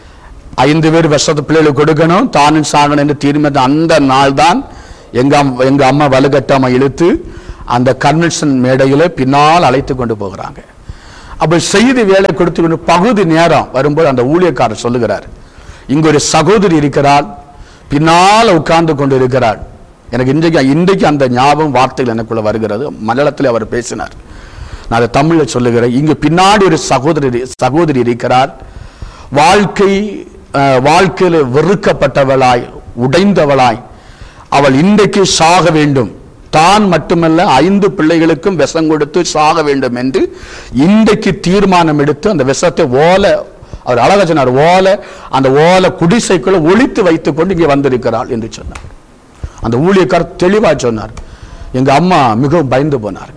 ஐந்து பேர் விஷத்து பிள்ளைகளுக்கு கொடுக்கணும் தானும் சாகணும் என்று தீர்மானித்த அந்த நாள் தான் எங்க அம்- எங்க அம்மா வலுக்கட்டாம இழுத்து அந்த கன்வென்ஷன் மேடையில பின்னால் அழைத்து கொண்டு போகிறாங்க அப்ப செய்தி வேலை கொடுத்து கொண்டு பகுதி நேரம் வரும்போது அந்த ஊழியக்காரர் சொல்லுகிறார் இங்க ஒரு சகோதரி இருக்கிறாள் பின்னால் உட்கார்ந்து கொண்டு இருக்கிறாள் எனக்கு இன்றைக்கு இன்றைக்கு அந்த ஞாபகம் வார்த்தைகள் எனக்குள்ள வருகிறது மலையாளத்தில் அவர் பேசினார் நான் அதை தமிழில் சொல்லுகிறேன் இங்கு பின்னாடி ஒரு சகோதரி சகோதரி இருக்கிறார் வாழ்க்கை அஹ், வாழ்க்கையில் வெறுக்கப்பட்டவளாய் உடைந்தவளாய் அவள் இன்றைக்கு சாக வேண்டும் தான் மட்டுமல்ல ஐந்து பிள்ளைகளுக்கும் விஷம் கொடுத்து சாக வேண்டும் என்று இன்றைக்கு தீர்மானம் எடுத்து அந்த விஷத்தை ஓலை அவர் அழகா சொன்னார் ஓலை அந்த ஓலை குடிசைக்குள்ள ஒளித்து வைத்துக் கொண்டு இங்கே வந்திருக்கிறாள் என்று சொன்னார் அந்த ஊழியக்காரர் தெளிவா சொன்னார் எங்க அம்மா மிகவும் பயந்து போனார்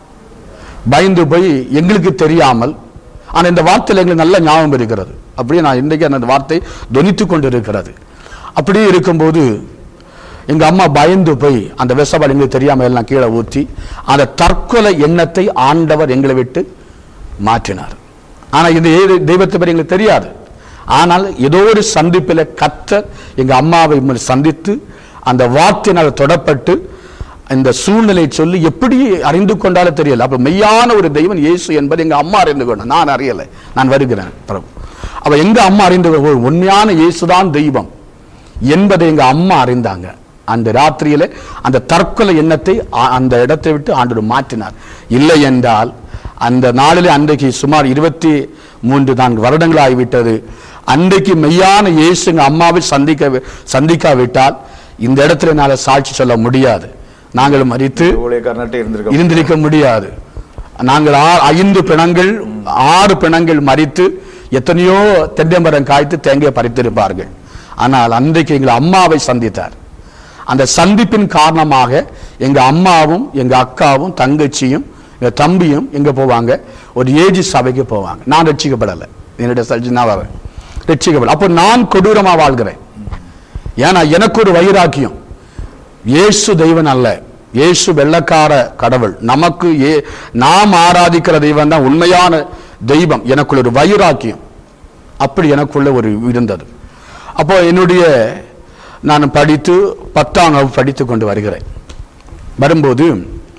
பயந்து போய் எங்களுக்கு தெரியாமல் ஆனா இந்த வார்த்தையில் எங்களுக்கு நல்ல ஞாபகம் இருக்கிறது அப்படியே நான் இன்றைக்கு அந்த வார்த்தை தொனித்து கொண்டு இருக்கிறது அப்படியே இருக்கும்போது எங்க அம்மா பயந்து போய் அந்த விஷபால் எங்களுக்கு தெரியாம எல்லாம் கீழே ஊற்றி அந்த தற்கொலை எண்ணத்தை ஆண்டவர் எங்களை விட்டு மாற்றினார் ஆனா இந்த ஏ- தெய்வத்தை பற்றி எங்களுக்கு தெரியாது ஆனால் ஏதோ ஒரு சந்திப்பில் கத்தர் எங்க அம்மாவை முன் சந்தித்து அந்த வார்த்தையினால் தொடப்பட்டு இந்த சூழ்நிலை சொல்லி எப்படி அறிந்து கொண்டாலும் தெரியல அப்ப மெய்யான ஒரு தெய்வம் இயேசு என்பது எங்க அம்மா அறிந்து கொண்டார் நான் அறியலை நான் வருகிறேன் பிரபு அப்ப எங்க அம்மா அறிந்து கொ- ஒரு உண்மையான இயேசுதான் தெய்வம் என்பதை எங்க அம்மா அறிந்தாங்க அந்த ராத்திரியில அந்த தற்கொலை எண்ணத்தை ஆ- அந்த இடத்தை விட்டு ஆண்டு மாற்றினார் இல்லை என்றால் அந்த நாளிலே அன்றைக்கு சுமார் இருபத்தி மூன்று நான்கு வருடங்கள் ஆகிவிட்டது அன்றைக்கு மெய்யான இயேசு எங்க அம்மாவை சந்திக்க சந்திக்காவிட்டால் இந்த இடத்துல என்னால சாட்சி சொல்ல முடியாது நாங்கள் மறித்து ஊழியக்காரன்கிட்ட இருந்திருக்கோம் இருந்திருக்க முடியாது நாங்கள் ஆ- ஐந்து பிணங்கள் ஆறு பிணங்கள் மறித்து எத்தனையோ தென்னமரம் காய்த்து தேங்காய் பறித்திருப்பார்கள் ஆனால் அன்றைக்கு எங்கள் அம்மாவை சந்தித்தார் அந்த சந்திப்பின் காரணமாக எங்க அம்மாவும் எங்க அக்காவும் தங்கச்சியும் எங்க தம்பியும் எங்க போவாங்க ஒரு ஏஜி சபைக்கு போவாங்க நான் ரட்சிக்கப்படலை என்னுடைய சர்ஜி நான் வரேன் ரட்சிக்கப்படல அப்போ நான் கொடூரமா வாழ்கிறேன் ஏன்னா எனக்கு ஒரு வைராக்கியம் இயேசு தெய்வன் அல்ல இயேசு வெள்ளக்கார கடவுள் நமக்கு ஏ நாம் ஆராதிக்கிற தெய்வம் தான் உண்மையான தெய்வம் எனக்குள்ள ஒரு வைராக்கியம் அப்படி எனக்குள்ள ஒரு இருந்தது அப்போ என்னுடைய நான் படித்து பத்தாம் வகுப்பு படித்து கொண்டு வருகிறேன் வரும்போது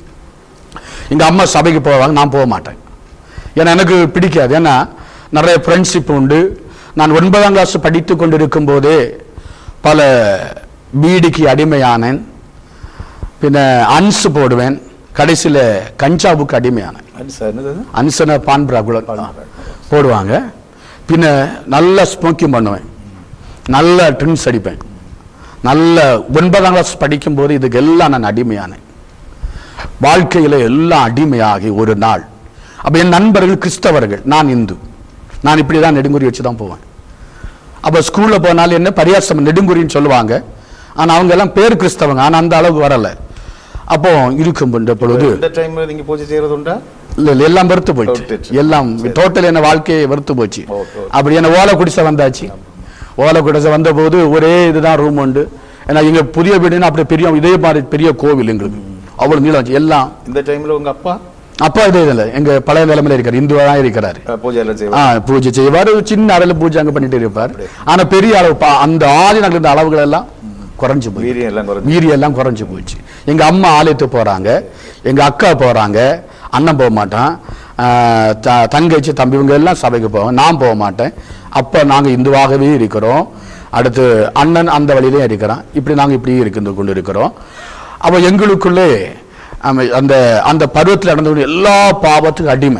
எங்க அம்மா சபைக்கு போவாங்க நான் போக மாட்டேன் ஏன்னா எனக்கு பிடிக்காது ஏன்னா நிறைய ஃப்ரெண்ட்ஷிப் உண்டு நான் ஒன்பதாம் கிளாஸ் படித்து கொண்டு இருக்கும்போதே பல பீடிக்கு அடிமையானேன் பின்ன அன்ஸ் போடுவேன் கடைசியில் கஞ்சாவுக்கு அடிமையானேன் அது சார் என்னது அது? அன்சன பான்புரா போடுவாங்க பின்ன நல்லா ஸ்மோக்கிங் பண்ணுவேன் நல்ல ட்ரிங்க்ஸ் அடிப்பேன் நல்ல ஒன்பதாம் கிளாஸ் படிக்கும்போது இதுக்கு எல்லாம் நான் அடிமையானேன் வாழ்க்கையில எல்லாம் அடிமையாகி ஒரு நாள் அப்ப என் நண்பர்கள் கிறிஸ்தவர்கள் நான் இந்து நான் இப்படி தான் நெடுங்குறி வச்சு தான் போவேன் அப்ப ஸ்கூல்ல போனாலும் என்ன பரியாசம் நெடுங்குறின்னு சொல்லுவாங்க ஆனா அவங்க எல்லாம் பேர் கிறிஸ்தவங்க ஆனா அந்த அளவுக்கு வரல அப்போ இருக்கும் பொழுது இந்த டைம்ல நீங்க பூஜை செய்யறது உண்டா இல்ல இல்ல, எல்லாம் வெறுத்து போயிடுச்சு வெறுத்துச்சு. எல்லாம் டோட்டல் என்ன வாழ்க்கையை வெறுத்து போச்சு ஓகே, ஓகே. அப்படி என்ன ஓலை குடிசை வந்தாச்சு ஓலை குடிசை வந்த போது ஒரே இதுதான் ரூம் உண்டு ஏன்னா எங்க புதிய வீடுன்னு அப்படி பெரிய இதே மாதிரி பெரிய கோவில் எங்களுக்கு அவ்வளவு நீளம் வச்சு எல்லாம் இந்த டைம்ல உங்க அப்பா அப்பா இதே இதில் எங்க பழைய நிலைமையில இருக்காரு இந்துவா தான் இருக்கிறாரு அஹ், பூஜை எல்லாம் ஆ செய்வார் பூஜை செய்வார் ஒரு சின்ன அளவில் பூஜை அங்க பண்ணிட்டு இருப்பார் ஆனா பெரிய அளவு பா- அந்த ஆதி நாங்கள் இருந்த அளவுகள் எல்லாம் குறைஞ்சு போய் வீரியம் எல்லாம் குறைஞ்சு வீரி எல்லாம் குறைஞ்சு போச்சு எங்க அம்மா ஆலயத்துக்கு போறாங்க எங்க அக்கா போறாங்க அண்ணன் போக மாட்டான் ஆஹ் த- தங்கச்சி தம்பி இவங்க எல்லாம் சபைக்கு போவாங்க நான் போக மாட்டேன் அப்ப நாங்க இந்துவாகவே இருக்கிறோம் அடுத்து அண்ணன் அந்த வழியிலே இருக்கிறான் இப்படி நாங்க இப்படி இருந்து கொண்டு இருக்கிறோம் அப்ப எங்களுக்குள்ளே ஆமா, அந்த அந்த பருவத்தில் நடந்த எல்லா பாவத்துக்கும் அடிமை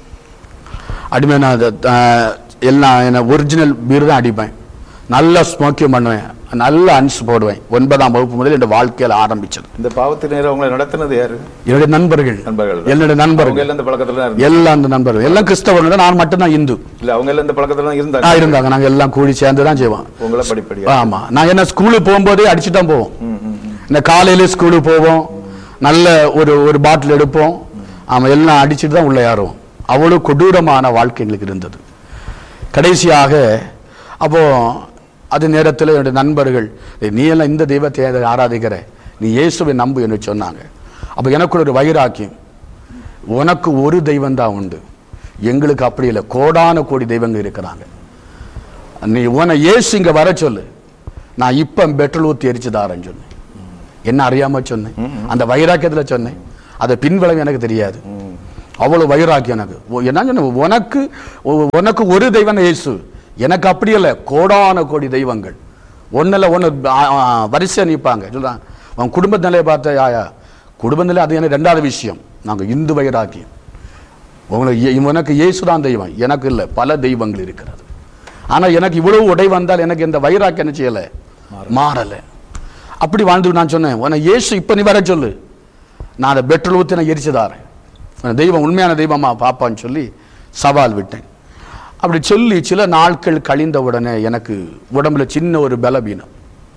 அடிமை நான் அது, ஆஹ், எல்லாம் என்ன ஒரிஜினல் பீர் தான் அடிப்பேன் நல்லா ஸ்மோக்கிங் பண்ணுவேன் நல்ல அன்ஸ் போடுவேன் ஒன்பதாம் வகுப்பு முதல் என் வாழ்க்கையில் ஆரம்பிச்சது இந்த பாவத்து நேரம் உங்களை நடத்தினது யாரு என்னுடைய நண்பர்கள் நண்பர்கள் தான். என்னுடைய அவங்க நண்பர்கள் எல்லாம் இந்த பழக்கத்துல தான் இருந்தாங்க எல்லாம் அந்த நண்பர்கள் எல்லாம் கிறிஸ்தவர்கள் நான் மட்டும்தான் இந்து இல்ல அவங்க எல்லாம் இந்த பழக்கத்துல தான் ஆ, இருந்தாங்க இருந்தாங்க நாங்க எல்லாம் கூடி சேர்ந்து தான் செய்வோம் உங்களை படிப்படியா ஆமா நான் என்ன ஸ்கூலுக்கு போகும்போதே அடிச்சுட்டு தான் போவோம் ம், ம், ம். இந்த காலையில ஸ்கூலுக்கு போவோம் நல்ல ஒரு ஒரு பாட்டில் எடுப்போம் ஆமா எல்லாம் அடிச்சுட்டு தான் உள்ள யாரும் அவ்வளவு கொடூரமான வாழ்க்கை எங்களுக்கு இருந்தது கடைசியாக அப்போ அது நேரத்தில் என்னுடைய நண்பர்கள் "ஏய், நீ எல்லாம் இந்த தெய்வத்தை ஏன் ஆராதிக்கிற நீ இயேசுவை நம்பு என்று சொன்னாங்க அப்போ எனக்கு ஒரு வைராக்கியம் உனக்கு ஒரு தெய்வம் தான் உண்டு எங்களுக்கு அப்படி இல்லை கோடான கோடி தெய்வங்கள் இருக்கிறாங்க நீ உன இயேசு இங்க வர சொல்லு நான் இப்ப பெட்ரோல் ஊத்தி எரிச்சு தாரேன்னு சொன்னேன் என்ன அறியாம சொன்னேன் அந்த வைராக்கியத்துல சொன்னேன் அதை பின்விளைவு எனக்கு தெரியாது அவ்வளவு வைராக்கியம் எனக்கு ஓ, என்ன சொன்னேன் உனக்கு உ- உனக்கு ஒரு தெய்வம் இயேசு எனக்கு அப்படி இல்லை கோடான கோடி தெய்வங்கள் ஒன்றில் ஒன்று வரிசையா நிற்பாங்க சொல்றான் உன் குடும்ப நிலையை பார்த்த ஆயா குடும்ப நிலை அது எனக்கு ரெண்டாவது விஷயம் நாங்கள் இந்து வைராக்கியம் உங்களுக்கு இய- உனக்கு இயேசுதான் தெய்வம் எனக்கு இல்லை பல தெய்வங்கள் இருக்கிறது ஆனா எனக்கு இவ்வளவு உடை வந்தால் எனக்கு இந்த வைராக்கியம் என்ன செய்யல மாறல அப்படி வாழ்ந்து நான் சொன்னேன் உன இயேசு இப்ப நீ வர சொல்லு நான் அதை பெட்ரோல் ஊற்றி நான் எரிச்சுதாரேன் உன் தெய்வம் உண்மையான தெய்வமா பாப்பான்னு சொல்லி சவால் விட்டேன் அப்படி சொல்லி சில நாட்கள் கழிந்த உடனே எனக்கு உடம்புல சின்ன ஒரு பலவீனம்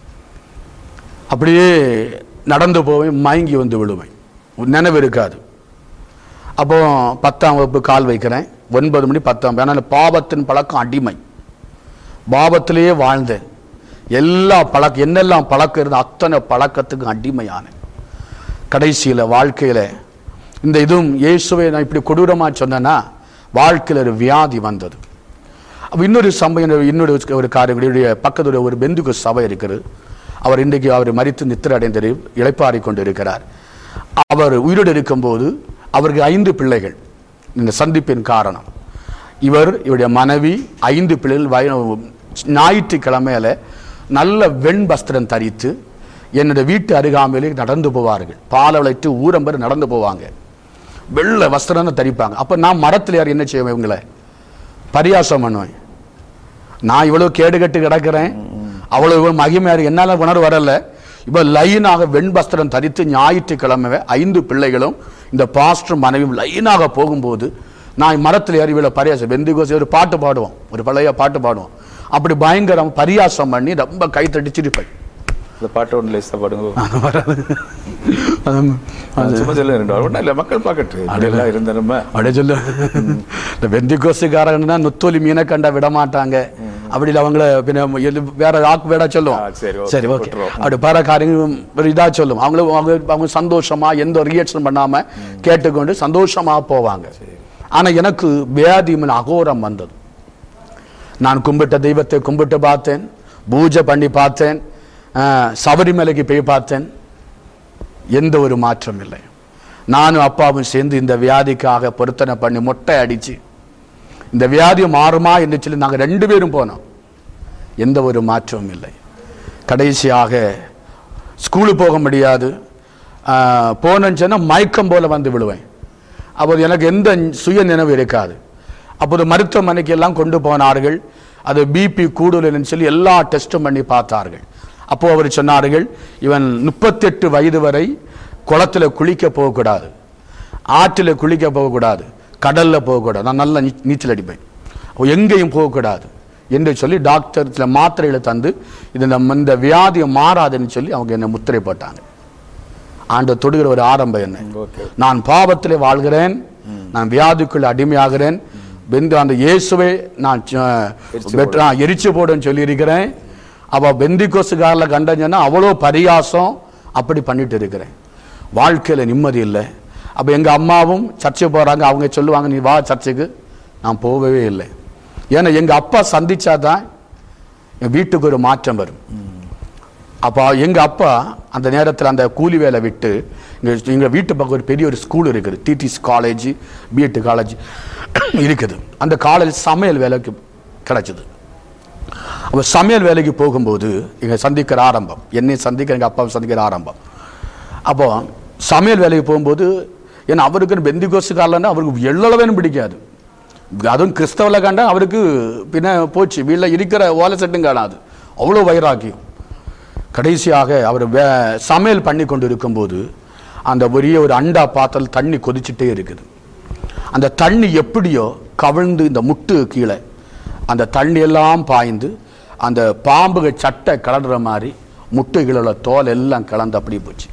அப்படியே நடந்து போவேன் மயங்கி வந்து விழுவேன் நினைவு இருக்காது அப்போ பத்தாம் வகுப்பு கால் வைக்கிறேன் ஒன்பது மணி பத்தாம் ஏன்னா பாவத்தின் பழக்கம் அடிமை பாவத்திலேயே வாழ்ந்தேன் எல்லா பழக்கம் என்னெல்லாம் பழக்கம் இருந்த அத்தனை பழக்கத்துக்கும் அடிமையானேன் கடைசியில் வாழ்க்கையில் இந்த இதுவும் இயேசுவை நான் இப்படி கொடூரமாக சொன்னேன்னா வாழ்க்கையில் ஒரு வியாதி வந்தது அப்போ இன்னொரு சம்பவம் இன்னொரு ஒரு காரியம் என்னுடைய பக்கத்தில் ஒரு பெந்துக்கு சபை இருக்கிறது அவர் இன்றைக்கு அவர் மறித்து நித்திர அடைந்து இளைப்பாறிக் கொண்டு இருக்கிறார் அவர் உயிரோடு இருக்கும்போது அவருக்கு ஐந்து பிள்ளைகள் இந்த சந்திப்பின் காரணம் இவர் இவருடைய மனைவி ஐந்து பிள்ளைகள் வய ஞாயிற்றுக்கிழமையில நல்ல வெண் வஸ்திரம் தரித்து என்னுடைய வீட்டு அருகாமையிலே நடந்து போவார்கள் பாலை விளைட்டு ஊரம்பர் நடந்து போவாங்க வெள்ளை வஸ்திரம் தான் தரிப்பாங்க அப்போ நான் மரத்தில் யார் என்ன செய்வேன் இவங்களை பரியாசம் பண்ணுவேன் நான் இவ்வளவு கேடுகட்டு கிடக்கிறேன் அவ்வளவு மகிமையாரு என்னால உணர்வு வரல இப்ப லைனாக வெண்பஸ்திரம் தரித்து ஞாயிற்றுக்கிழமை ஐந்து பிள்ளைகளும் இந்த பாஸ்டர் மனைவியும் லைனாக போகும்போது நான் மரத்தில் ஏறி இவ்வளவு பரியாசம் வெந்து கோசி ஒரு பாட்டு பாடுவோம் ஒரு பழைய பாட்டு பாடுவோம் அப்படி பயங்கரம் பரியாசம் பண்ணி ரொம்ப கை தட்டி சிரிப்பேன் இந்த பாட்டு ஒன்று லேசா பாடுங்க அது வராது. அது- அது சும்மா சொல்ல ரெண்டு ஒன்றும் இல்லை மக்கள் பார்க்கட்டு எல்லாம் இருந்த நம்ம அப்படியே சொல்லு இந்த வெந்தி கோசுக்காரங்கன்னா நுத்தோலி மீனை கண்டா விட மாட்டாங்க அப்படி இல்லை அவங்கள பின்ன எது வேற ஆக்கு வேடா சொல்லுவோம் ஆ, சரி, okay, சரி ஓகே விட்டுருவோம். அப்படி பல காரியங்களும் ஒரு இதா சொல்லும் அவங்கள அவங்க அவங்க சந்தோஷமா எந்த ரியாக்ஷன் பண்ணாம கேட்டுக்கொண்டு சந்தோஷமா போவாங்க ஆனா எனக்கு வியாதி மேல அகோரம் வந்தது நான் கும்பிட்ட தெய்வத்தை கும்பிட்டு பார்த்தேன் பூஜை பண்ணி பார்த்தேன் அஹ், சபரிமலைக்கு போய் பார்த்தேன் எந்த ஒரு மாற்றம் இல்லை நானும் அப்பாவும் சேர்ந்து இந்த வியாதிக்காக பொருத்தனை பண்ணி மொட்டை அடிச்சு இந்த வியாதி மாறுமா என்று சொல்லி நாங்கள் ரெண்டு பேரும் போனோம் எந்த ஒரு மாற்றமும் இல்லை கடைசியாக ஸ்கூலுக்கு போக முடியாது ஆஹ், போனேன்னு சொன்னால் மயக்கம் போல வந்து விழுவேன் அப்போது எனக்கு எந்த சுய நினைவு இருக்காது அப்போது மருத்துவமனைக்கு எல்லாம் கொண்டு போனார்கள் அது பிபி கூடுதல்னு சொல்லி எல்லா டெஸ்ட்டும் பண்ணி பார்த்தார்கள் அப்போ அவர் சொன்னார்கள் இவன் முப்பத்தெட்டு வயது வரை குளத்துல குளிக்க போகக்கூடாது ஆற்றில் குளிக்க போகக்கூடாது கடல்ல போகக்கூடாது நான் நல்லா நீ- நீச்சல் அடிப்பேன் அப்போ எங்கேயும் போகக்கூடாது என்று சொல்லி டாக்டர் சில மாத்திரைகளை தந்து இது நம்ம இந்த வியாதி மாறாதுன்னு சொல்லி அவங்க என்னை முத்திரை போட்டாங்க ஆண்ட தொடுகிற ஒரு ஆரம்பம் என்ன ஓகே நான் பாவத்திலே வாழ்கிறேன் நான் வியாதிக்குள்ள அடிமையாகிறேன் பெந்து அந்த இயேசுவை நான் ச- எரிச்சு வெற்ற- நான் எரிச்சு போடுன்னு சொல்லியிருக்கிறேன் அவ பெந்திகோசுகாரில் கண்டஞ்சன்னா அவ்வளோ பரியாசம் அப்படி பண்ணிட்டு இருக்கிறேன் வாழ்க்கையில நிம்மதி இல்லை அப்போ எங்க அம்மாவும் சர்ச்சைக்கு போறாங்க அவங்க சொல்லுவாங்க நீ வா சர்ச்சுக்கு நான் போகவே இல்லை ஏன்னா எங்க அப்பா சந்திச்சாதான் என் வீட்டுக்கு ஒரு மாற்றம் வரும் அப்போ எங்க அப்பா அந்த நேரத்தில் அந்த கூலி வேலை விட்டு எங்க எங்க வீட்டு பக்கம் ஒரு பெரிய ஒரு ஸ்கூல் இருக்குது டிடிஸ் காலேஜ் பிஎட் காலேஜ் இருக்குது அந்த காலேஜ் சமையல் வேலைக்கு கிடைச்சது அப்போ சமையல் வேலைக்கு போகும்போது எங்க சந்திக்கிற ஆரம்பம் என்னை சந்திக்கிற எங்க அப்பாவை சந்திக்கிற ஆரம்பம் அப்போ சமையல் வேலைக்கு போகும்போது ஏன்னா அவருக்கு பெந்திகோசுக்காரலன்னா அவருக்கு எள்ளளவேன்னு பிடிக்காது அதுவும் கிறிஸ்தவல கண்டா அவருக்கு பின்ன போச்சு வீட்டில் இருக்கிற ஓலை செட்டும் காணாது அவ்வளோ வைராக்கியம் கடைசியாக அவர் வே- சமையல் பண்ணி கொண்டு இருக்கும்போது அந்த பெரிய ஒரு அண்டா பாத்திரம் தண்ணி கொதிச்சுட்டே இருக்குது அந்த தண்ணி எப்படியோ கவிழ்ந்து இந்த முட்டு கீழே அந்த தண்ணி எல்லாம் பாய்ந்து அந்த பாம்புகள் சட்டை கலடுற மாதிரி முட்டு கீழே உள்ள தோல் எல்லாம் கலந்து அப்படியே போச்சு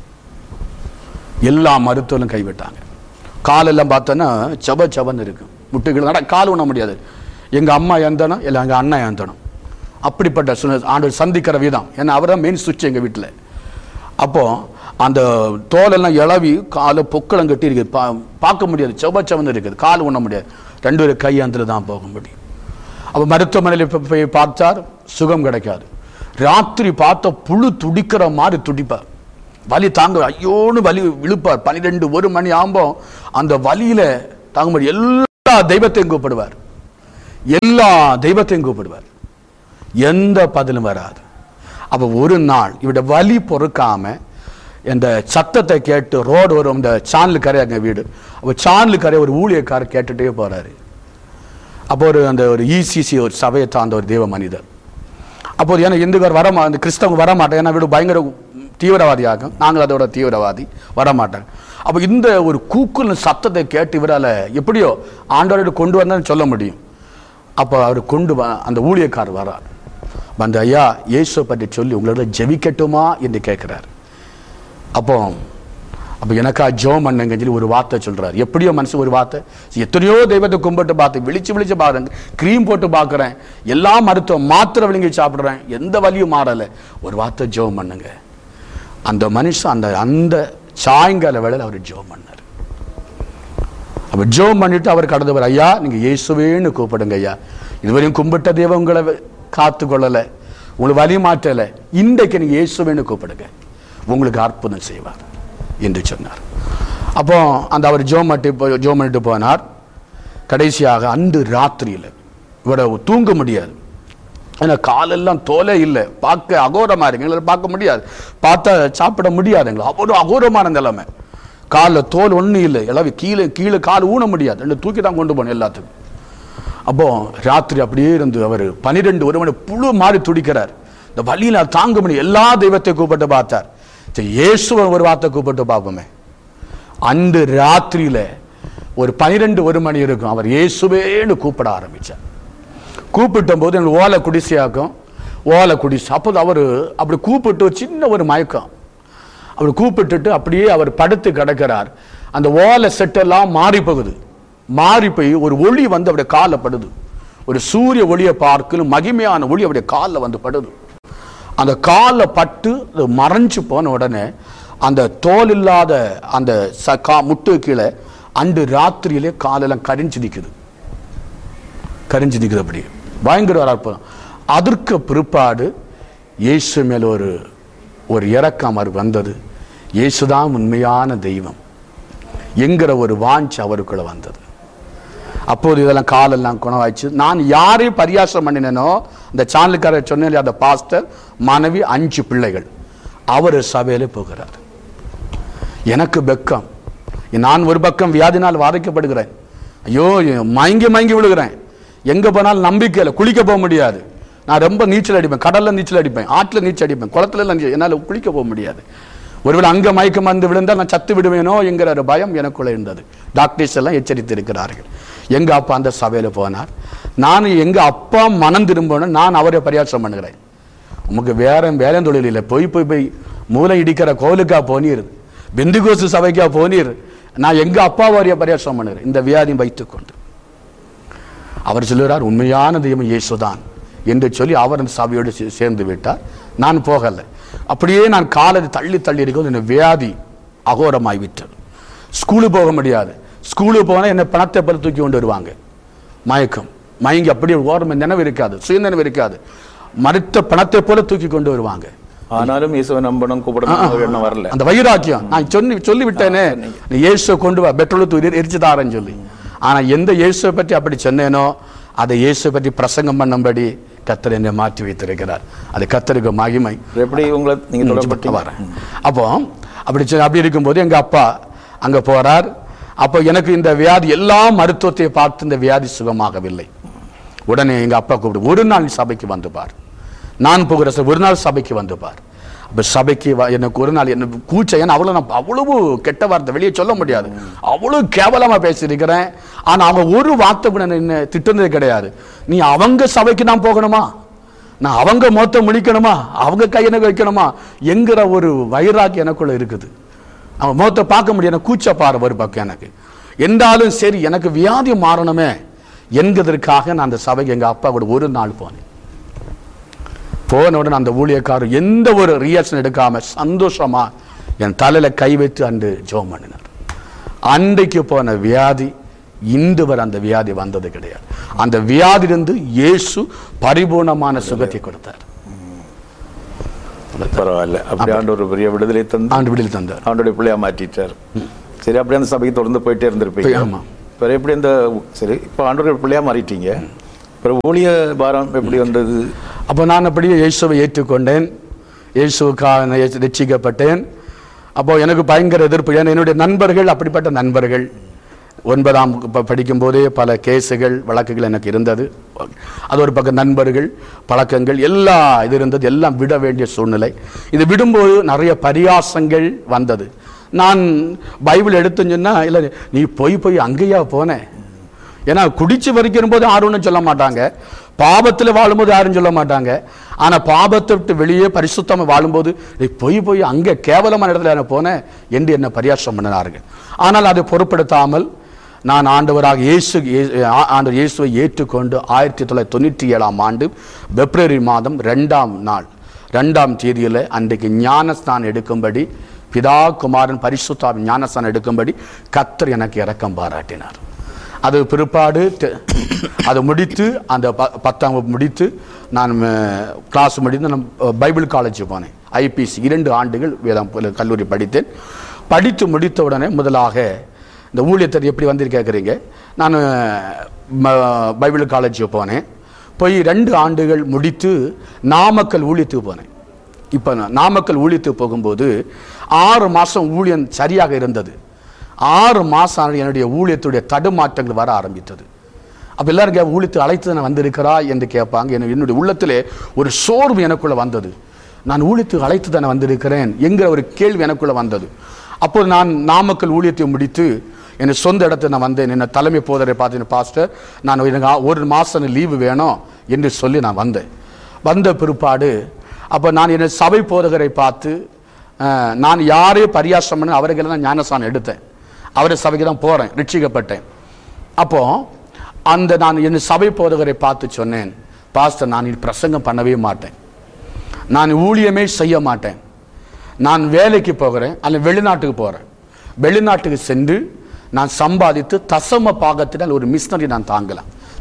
எல்லா மருத்துவர்களும் கைவிட்டாங்க காலெல்லாம் பார்த்தோன்னா செப செபன்னு இருக்கும் முட்டுகள் நட கால் உண்ண முடியாது எங்க அம்மா எந்தனும் இல்லை எங்க அண்ணன் எந்தனும் அப்படிப்பட்ட சூழ்நிலை ஆண்டவர் சந்திக்கிற விதம் ஏன்னா அவர் தான் மெயின் சுவிட்ச் எங்க வீட்டில் அப்போ அந்த தோலெல்லாம் இளவி காலை பொக்களம் கட்டி இருக்குது பா பார்க்க முடியாது செவ செவந்து இருக்குது கால் உண்ண முடியாது ரெண்டு பேரும் கையாந்தில் தான் போக முடியும் அப்போ மருத்துவமனையில் போய் போய் பார்த்தார் சுகம் கிடைக்காது ராத்திரி பார்த்த புழு துடிக்கிற மாதிரி துடிப்பார் வலி தாங்க ஐயோன்னு வலி விழுப்பார் பன்னிரெண்டு ஒரு மணி ஆகும்போது அந்த வலியில தாங்க முடியும் எல்லா தெய்வத்தையும் கூப்பிடுவார் எல்லா தெய்வத்தையும் கூப்பிடுவார் எந்த பதிலும் வராது அப்ப ஒரு நாள் இவட வலி பொறுக்காம இந்த சத்தத்தை கேட்டு ரோடு வரும் இந்த சானல் கரை அங்க வீடு அப்போ சானல் கரை ஒரு ஊழியக்காரர் கேட்டுட்டே போறாரு அப்போ ஒரு அந்த ஒரு இசிசி ஒரு சபையை சார்ந்த ஒரு தெய்வ மனிதர் அப்போது ஏன்னா இந்துக்கார் வர மா- இந்த கிறிஸ்தவங்க வர மாட்டாங்க ஏன்னா வீடு பயங்கர தீவிரவாதியாகும் நாங்கள் அதோட தீவிரவாதி வர மாட்டாங்க அப்போ இந்த ஒரு கூக்குல சத்தத்தை கேட்டு இவரால் எப்படியோ ஆண்டவரோட கொண்டு வந்தான்னு சொல்ல முடியும் அப்போ அவர் கொண்டு வ அந்த ஊழியக்காரர் வரார் வந்து ஐயா இயேசுவை பற்றி சொல்லி உங்களோட ஜெபிக்கட்டுமா என்று கேட்குறாரு அப்போ அப்போ எனக்கா ஜோம் பண்ணுங்கன்னு சொல்லி ஒரு வார்த்தை சொல்றாரு எப்படியோ மனசு ஒரு வார்த்தை எத்தனையோ தெய்வத்தை கும்பிட்டு பார்த்து விழிச்சு விழிச்சு பாருங்க க்ரீம் போட்டு பார்க்குறேன் எல்லா மருத்துவம் மாத்திரை விழுங்கி சாப்பிட்றேன் எந்த வலியும் மாறலை ஒரு வார்த்தை ஜோம் பண்ணுங்க அந்த மனுஷன் அந்த அந்த சாயங்கால வேளையில் அவர் ஜோம் பண்ணார் அப்ப ஜோம் பண்ணிட்டு அவர் கடந்தவர் ஐயா நீங்க இயேசுவேன்னு கூப்பிடுங்க ஐயா இதுவரையும் கும்பிட்ட தெய்வம் உங்களை காத்து கொள்ளல உங்களுக்கு வழி மாற்றல இன்றைக்கு நீங்க இயேசுவேன்னு கூப்பிடுங்க உங்களுக்கு அற்புதம் செய்வார் என்று சொன்னார் அப்போ அந்த அவர் ஜோம் மட்டி போ- ஜோம் பண்ணிட்டு போனார் கடைசியாக அன்று ராத்திரியில் இவரை தூங்க முடியாது ஏன்னா காலெல்லாம் தோலே இல்லை பார்க்க அகோரமா இருக்கு எங்களை பார்க்க முடியாது பார்த்தா சாப்பிட முடியாதுங்களா அவ்வளோ அகோரமான நிலைமை காலில் தோல் ஒன்றும் இல்லை இளவி கீழே கீழே கால் ஊன முடியாது ரெண்டு தூக்கி தான் கொண்டு போகணும் எல்லாத்துக்கும் அப்போ ராத்திரி அப்படியே இருந்து அவர் பனிரெண்டு ஒரு மணி புழு மாறி துடிக்கிறார் இந்த வழியில தாங்க முடியும் எல்லா தெய்வத்தையும் கூப்பிட்டு பார்த்தார் சரி, இயேசுவை ஒரு வார்த்தை கூப்பிட்டு பார்ப்போமே அன்று ராத்திரியில ஒரு பனிரெண்டு ஒரு மணி இருக்கும் அவர் இயேசுவேன்னு கூப்பிட ஆரம்பிச்சார் கூப்பிட்ட போது எங்களுக்கு ஓலை குடிசையாக்கும் ஓலை குடிசை அப்போது அவர் அப்படி கூப்பிட்டு ஒரு சின்ன ஒரு மயக்கம் அவர் கூப்பிட்டுட்டு அப்படியே அவர் படுத்து கிடக்கிறார் அந்த ஓலை செட்டெல்லாம் மாறி போகுது மாறி போய் ஒரு ஒளி வந்து அவருடைய காலில் படுது ஒரு சூரிய ஒளியை பார்க்கணும் மகிமையான ஒளி அவருடைய காலில் வந்து படுது அந்த காலில் பட்டு அது மறைஞ்சு போன உடனே அந்த தோல் இல்லாத அந்த ச கா முட்டு கீழே அன்று ராத்திரியிலே காலெல்லாம் கரிஞ்சு நிற்குது கரிஞ்சு நிற்குது அப்படி பயங்கர ஒரு அற்புதம் அதற்கு பிற்பாடு இயேசு மேல் ஒரு ஒரு இறக்கம் அவர் வந்தது இயேசுதான் உண்மையான தெய்வம் என்கிற ஒரு வாஞ்ச் அவருக்குள்ள வந்தது அப்போது இதெல்லாம் காலெல்லாம் குணவாயிச்சு நான் யாரையும் பரியாசம் பண்ணினேனோ இந்த சானலுக்காரர் சொன்னேன் அந்த பாஸ்டர் மனைவி அஞ்சு பிள்ளைகள் அவர் சபையில போகிறார் எனக்கு வெக்கம் நான் ஒரு பக்கம் வியாதினால் வாதிக்கப்படுகிறேன் ஐயோ மயங்கி மயங்கி விழுகிறேன் எங்க போனாலும் நம்பிக்கை இல்லை குளிக்க போக முடியாது நான் ரொம்ப நீச்சல் அடிப்பேன் கடல்ல நீச்சல் அடிப்பேன் ஆற்றுல நீச்சல் அடிப்பேன் குளத்துல எல்லாம் நீச்சல் என்னால் குளிக்க போக முடியாது ஒருவேளை அங்க மயக்கம் வந்து விழுந்தால் நான் சத்து விடுவேனோ என்கிற ஒரு பயம் எனக்குள்ள இருந்தது டாக்டர்ஸ் எல்லாம் எச்சரித்து இருக்கிறார்கள் எங்க அப்பா அந்த சபையில போனார் நான் எங்க அப்பா மனம் திரும்பணும் நான் அவரை பரியாசம் பண்ணுகிறேன் உமக்கு வேற வேலை தொழில் இல்லை போய் போய் போய் மூளை இடிக்கிற கோவிலுக்கா போனீர் பிந்துகோசு சபைக்கா போனீர் நான் எங்க அப்பா வாரிய பரியாசம் பண்ணுகிறேன் இந்த வியாதி வைத்துக்கொண்டு அவர் சொல்லுகிறார் உண்மையான தெய்வம் இயேசுதான் என்று சொல்லி அவர் அந்த சபையோடு சே- சேர்ந்து விட்டார் நான் போகலை அப்படியே நான் காலை தள்ளி தள்ளி இருக்கும் இந்த வியாதி அகோரமாய் விட்டது ஸ்கூலுக்கு போக முடியாது ஸ்கூலுக்கு போனால் என்ன பணத்தை போல தூக்கி கொண்டு வருவாங்க மயக்கம் மயங்கி அப்படியே ஓரமே நினைவு இருக்காது சுயநினைவு இருக்காது மறுத்த பணத்தை போல தூக்கி கொண்டு வருவாங்க ஆனாலும் இயேசுவை நம்பணும் கூப்பிடணும் எண்ணம் வரல அந்த வைராக்கியம் நான் சொல்லி சொல்லி விட்டேனே நீ இயேசுவை கொண்டு வா பெட்ரோல் தூக்கி எரிச்சு தாரேன்னு சொல்லி ஆனா எந்த இயேசுவை பற்றி அப்படி சொன்னேனோ அதை இயேசுவை பற்றி பிரசங்கம் பண்ணும்படி கத்தர் என்னை மாற்றி வைத்திருக்கிறார் அது கத்தருக்கு மகிமை எப்படி உங்களை நீங்க ம், தொடர்பட்டீங்க வரேன் அப்போ அப்படி சொ- அப்படி இருக்கும்போது எங்க அப்பா அங்க போறார் அப்போ எனக்கு இந்த வியாதி எல்லா மருத்துவத்தை பார்த்து இந்த வியாதி சுகமாகவில்லை உடனே எங்க அப்பா கூப்பிடு ஒரு நாள் சபைக்கு வந்து பார் நான் போகிற ச- ஒரு நாள் சபைக்கு வந்து பார் அப்ப சபைக்கு வ- எனக்கு ஒரு நாள் என்ன கூச்ச ஏன்னா அவ்வளவு நான் அவ்வளவு கெட்ட வார்த்தை வெளியே சொல்ல முடியாது அவ்வளவு கேவலமா பேசியிருக்கிறேன் ஆனா அவங்க ஒரு வார்த்தை கூட என்ன திட்டுனது கிடையாது நீ அவங்க சபைக்கு நான் போகணுமா நான் அவங்க மொத்த முடிக்கணுமா அவங்க கையனை வைக்கணுமா என்கிற ஒரு வைராக்கி எனக்குள்ள இருக்குது அவன் முகத்தை பார்க்க முடியாது கூச்ச பாரு ஒரு பக்கம் எனக்கு என்றாலும் சரி எனக்கு வியாதி மாறணுமே என்கிறதற்காக நான் அந்த சபைக்கு எங்க அப்பா கூட ஒரு நாள் போனேன் போன உடனே அந்த ஊழியக்காரர் எந்த ஒரு ரியாக்ஷன் எடுக்காம சந்தோஷமா என் தலையில கை வைத்து அன்று ஜெபம் பண்ணினார் அன்றைக்கு போன வியாதி இன்று வரை அந்த வியாதி வந்தது கிடையாது அந்த வியாதியிலிருந்து இயேசு பரிபூர்ணமான சுகத்தை கொடுத்தார் பரவாயில்ல அப்படி ஆண்டவர் பெரிய விடுதலை தந்து ஆண்டு விடுதலை தந்தார் ஆண்டோடைய பிள்ளையா மாற்றிட்டார் சரி அப்படியே அந்த சபைக்கு தொடர்ந்து போயிட்டே இருந்திருப்பீங்க ஆமா. பிறகு எப்படி இந்த சரி இப்போ ஆண்டோடைய பிள்ளையா மாறிட்டீங்க பிறகு ஊழிய பாரம் எப்படி வந்தது அப்போ நான் அப்படியே இயேசுவை ஏற்றுக்கொண்டேன் இயேசுவுக்காக நான் ஏற்று- ரட்சிக்கப்பட்டேன் அப்போ எனக்கு பயங்கர எதிர்ப்பு ஏன்னா என்னுடைய நண்பர்கள் அப்படிப்பட்ட நண்பர்கள் ஒன்பதாம் ப- படிக்கும்போதே பல கேஸுகள் வழக்குகள் எனக்கு இருந்தது அது ஒரு பக்கம் நண்பர்கள் பழக்கங்கள் எல்லா இது இருந்தது எல்லாம் விட வேண்டிய சூழ்நிலை இது விடும்போது நிறைய பரியாசங்கள் வந்தது நான் பைபிள் எடுத்துன்னு சொன்னா இல்லை நீ போய் போய் அங்கேயா போனேன் ஏன்னா குடிச்சு வரிக்கிற போது யாரும் ஒண்ணும் சொல்ல மாட்டாங்க பாபத்துல வாழும்போது யாரும் சொல்ல மாட்டாங்க ஆனா பாபத்தை விட்டு வெளியே பரிசுத்தமா வாழும்போது "நீ போய் போய் அங்க கேவலமான இடத்துல நான் போனேன் என்று என்ன பரியாசம் பண்ணினார்கள் ஆனால் அதை பொருட்படுத்தாமல் நான் ஆண்டவராக இயேசு இயே- ஆ- ஆண்டவர் இயேசுவை ஏற்றுக்கொண்டு ஆயிரத்தி தொள்ளாயிரத்தி தொண்ணூற்றி ஏழாம் ஆண்டு பிப்ரவரி மாதம் ரெண்டாம் நாள் ரெண்டாம் தேதியில் அன்றைக்கு ஞானஸ்நானம் எடுக்கும்படி பிதா குமாரன் பரிசுத்தாவின் ஞானஸ்நானம் எடுக்கும்படி கத்தர் எனக்கு இரக்கம் பாராட்டினார் அது பிற்பாடு தெ- அதை முடித்து அந்த ப- பத்தாம் வகுப்பு முடித்து நான் கிளாஸ் முடித்து நான் அஹ், பைபிள் காலேஜ் போனேன் ஐபிசி இரண்டு ஆண்டுகள் வேதாம் பல- கல்லூரி படித்தேன் படித்து முடித்த உடனே முதலாக இந்த ஊழியத்தர் எப்படி வந்து கேட்குறீங்க நான் ம- பைபிள் காலேஜ் போனேன் போய் ரெண்டு ஆண்டுகள் முடித்து நாமக்கல் ஊழியத்துக்கு போனேன் இப்போ நான் நாமக்கல் ஊழியத்துக்கு போகும்போது ஆறு மாதம் ஊழியம் சரியாக இருந்தது ஆறு மாதம் என்னுடைய ஊழியத்துடைய தடுமாற்றங்கள் வர ஆரம்பித்தது அப்போ எல்லாரும் கே ஊழித்து அழைத்து நான் வந்திருக்கிறா என்று கேட்பாங்க எனக்கு என்னுடைய உள்ளத்திலே ஒரு சோர்வு எனக்குள்ள வந்தது நான் ஊழித்து அழைத்து தானே வந்திருக்கிறேன் என்கிற ஒரு கேள்வி எனக்குள்ள வந்தது அப்போது நான் நாமக்கல் ஊழியத்தை முடித்து என் சொந்த இடத்தை நான் வந்தேன் என்ன தலைமை போதரை பார்த்தேன் பாஸ்டர் நான் எனக்கு ஆ- ஒரு மாதம் லீவு வேணும் என்று சொல்லி நான் வந்தேன் வந்த பிற்பாடு அப்போ நான் என் சபை போதகரை பார்த்து அஹ், நான் யாரையும் பரியாசம் பண்ண அவர்கள் தான் ஞானஸ்தானம் எடுத்தேன் அவரை சபைக்கு தான் போகிறேன் ரட்சிக்கப்பட்டேன் அப்போ அந்த நான் என் சபை போதகரை பார்த்து சொன்னேன் பாஸ்டர் நான் இனி பிரசங்கம் பண்ணவே மாட்டேன் நான் ஊழியமே செய்ய மாட்டேன் நான் வேலைக்கு போகிறேன் அல்ல வெளிநாட்டுக்கு போகிறேன் வெளிநாட்டுக்கு சென்று நான் சம்பாதித்து தசம பாகத்தினால் ஒரு மிஷினரி நான் தாங்கலாம்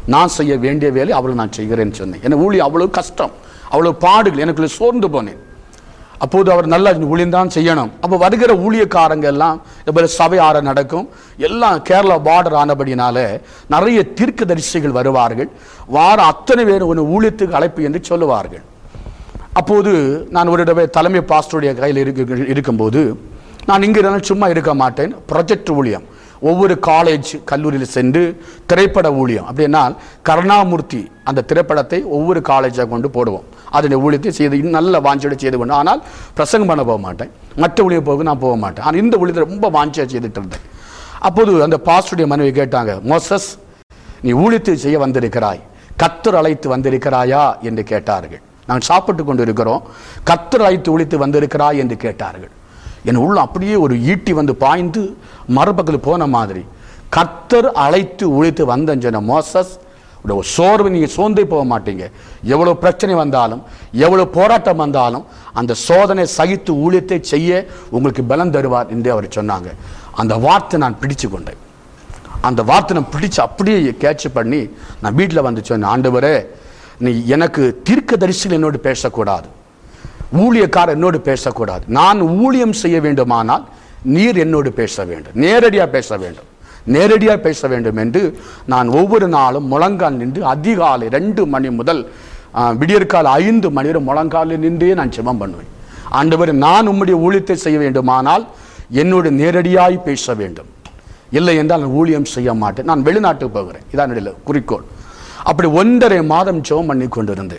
நான் செய்ய வேண்டிய வேலை அவளுக்கு நான் செய்கிறேன்னு சொன்னேன் எனக்கு ஊழியம் அவ்வளவு கஷ்டம் அவ்வளவு பாடுகள் எனக்குள்ள சோர்ந்து போனேன் அப்போது அவர் நல்லா ஊழியம் தான் செய்யணும் அப்போ வருகிற ஊழியக்காரங்க எல்லாம் இப்போ சபை ஆற நடக்கும் எல்லாம் கேரளா பார்டர் ஆனபடினால நிறைய தீர்க்கதரிசிகள் வருவார்கள் வார அத்தனை பேர் ஒன்று ஊழியத்துக்கு அழைப்பு என்று சொல்லுவார்கள் அப்போது நான் ஒரு தடவை தலைமை பாஸ்டருடைய கையில் இருக்க இருக்கும்போது நான் இங்கே இருந்தாலும் சும்மா இருக்க மாட்டேன் ப்ரொஜெக்ட் ஊழியம் ஒவ்வொரு காலேஜ் கல்லூரியில் சென்று திரைப்பட ஊழியம் அப்படின்னா கருணாமூர்த்தி அந்த திரைப்படத்தை ஒவ்வொரு காலேஜாக கொண்டு போடுவோம் அதனுடைய ஊழியத்தை செய்து இன்னும் நல்ல வாஞ்சோடு செய்து கொண்டு ஆனால் பிரசங்கம் பண்ண போக மாட்டேன் மற்ற ஊழியம் போக நான் போக மாட்டேன் ஆனால் இந்த ஊழியத்தை ரொம்ப வாஞ்சியாக செய்துட்டு இருந்தேன் அப்போது அந்த பாஸ்டருடைய மனைவி கேட்டாங்க மோசஸ் நீ ஊழியத்தை செய்ய வந்திருக்கிறாய் கத்தர் அழைத்து வந்திருக்கிறாயா என்று கேட்டார்கள் நாங்கள் சாப்பிட்டு கொண்டு இருக்கிறோம் கத்தர் அழைத்து ஒழித்து வந்திருக்கிறாய் என்று கேட்டார்கள் என் உள்ள அப்படியே ஒரு ஈட்டி வந்து பாய்ந்து மறுபக்கத்தில் போன மாதிரி கத்தர் அழைத்து ஒழித்து வந்தேன் சொன்ன மோசஸ் உடைய சோர்வு நீங்கள் சோர்ந்தே போக மாட்டீங்க எவ்வளோ பிரச்சனை வந்தாலும் எவ்வளோ போராட்டம் வந்தாலும் அந்த சோதனை சகித்து ஊழியத்தை செய்ய உங்களுக்கு பலம் தருவார் என்று அவர் சொன்னாங்க அந்த வார்த்தை நான் பிடிச்சு கொண்டேன் அந்த வார்த்தை நான் பிடிச்சு அப்படியே கேட்ச் பண்ணி நான் வீட்டில் வந்து சொன்னேன் ஆண்டவரே நீ எனக்கு தீர்க்க தரிசிகள் என்னோடு பேசக்கூடாது ஊழியக்காரர் என்னோடு பேசக்கூடாது நான் ஊழியம் செய்ய வேண்டுமானால் நீர் என்னோடு பேச வேண்டும் நேரடியாக பேச வேண்டும் நேரடியாக பேச வேண்டும் என்று நான் ஒவ்வொரு நாளும் முழங்கால் நின்று அதிகாலை ரெண்டு மணி முதல் ஆ, விடியற்கால ஐந்து மணி வரை முழங்காலில் நின்றே நான் ஜெபம் பண்ணுவேன் ஆண்டவர் நான் உம்முடைய ஊழியத்தை செய்ய வேண்டுமானால் என்னோடு நேரடியாய் பேச வேண்டும் இல்லை என்றால் நான் ஊழியம் செய்ய மாட்டேன் நான் வெளிநாட்டுக்கு போகிறேன் இதான் என்னுடைய குறிக்கோள் அப்படி ஒன்றரை மாதம் ஜெபம் பண்ணி கொண்டிருந்தேன்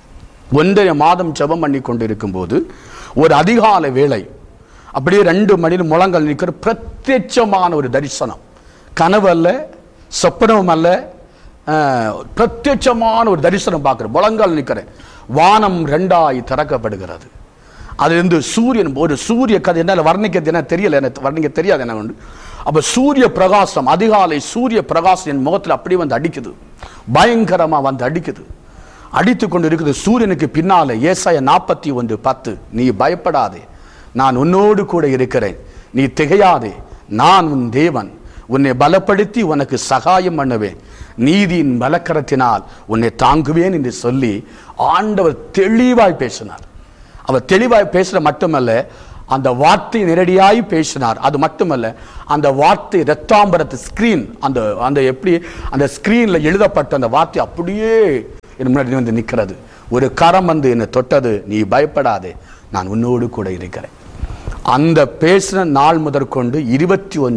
ஒன்றரை மாதம் ஜெபம் பண்ணி கொண்டிருக்கும் போது ஒரு அதிகாலை வேளை அப்படியே ரெண்டு மணியில் முழங்கால் நிற்கிற பிரத்யட்சமான ஒரு தரிசனம் கனவு அல்ல சொப்பனம் அல்ல அஹ், பிரத்யட்சமான ஒரு தரிசனம் பார்க்குறேன் முழங்கால் நிற்கிறேன் வானம் ரெண்டாய் திறக்கப்படுகிறது அதிலிருந்து சூரியன் ஒரு சூரிய கதை என்னால் வர்ணிக்கிறது என்ன தெரியல எனக்கு வர்ணிக்க தெரியாது என்ன உண்டு அப்போ சூரிய பிரகாசம் அதிகாலை சூரிய பிரகாசம் என் முகத்தில் அப்படியே வந்து அடிக்குது பயங்கரமா வந்து அடிக்குது அடித்து கொண்டு இருக்குது சூரியனுக்கு பின்னால ஏசாய நாற்பத்தி ஒன்று பத்து நீ பயப்படாதே நான் உன்னோடு கூட இருக்கிறேன் நீ திகையாதே நான் உன் தேவன் உன்னை பலப்படுத்தி உனக்கு சகாயம் பண்ணுவேன் நீதியின் பலக்கரத்தினால் உன்னை தாங்குவேன் என்று சொல்லி ஆண்டவர் தெளிவாய் பேசினார் அவர் தெளிவாய் பேசுற மட்டுமல்ல அந்த வார்த்தை நேரடியாய் பேசினார் அது மட்டுமல்ல அந்த வார்த்தை ரத்தாம்பரத்து ஸ்கிரீன் அந்த அந்த எப்படி அந்த ஸ்கிரீன்ல எழுதப்பட்ட அந்த வார்த்தை அப்படியே என் முன்னாடி வந்து நிற்கிறது ஒரு கரம் வந்து என்னை தொட்டது நீ பயப்படாதே நான் உன்னோடு கூட இருக்கிறேன் அந்த பேசின நாள் முதற்கொண்டு இருபத்தி ஒன்று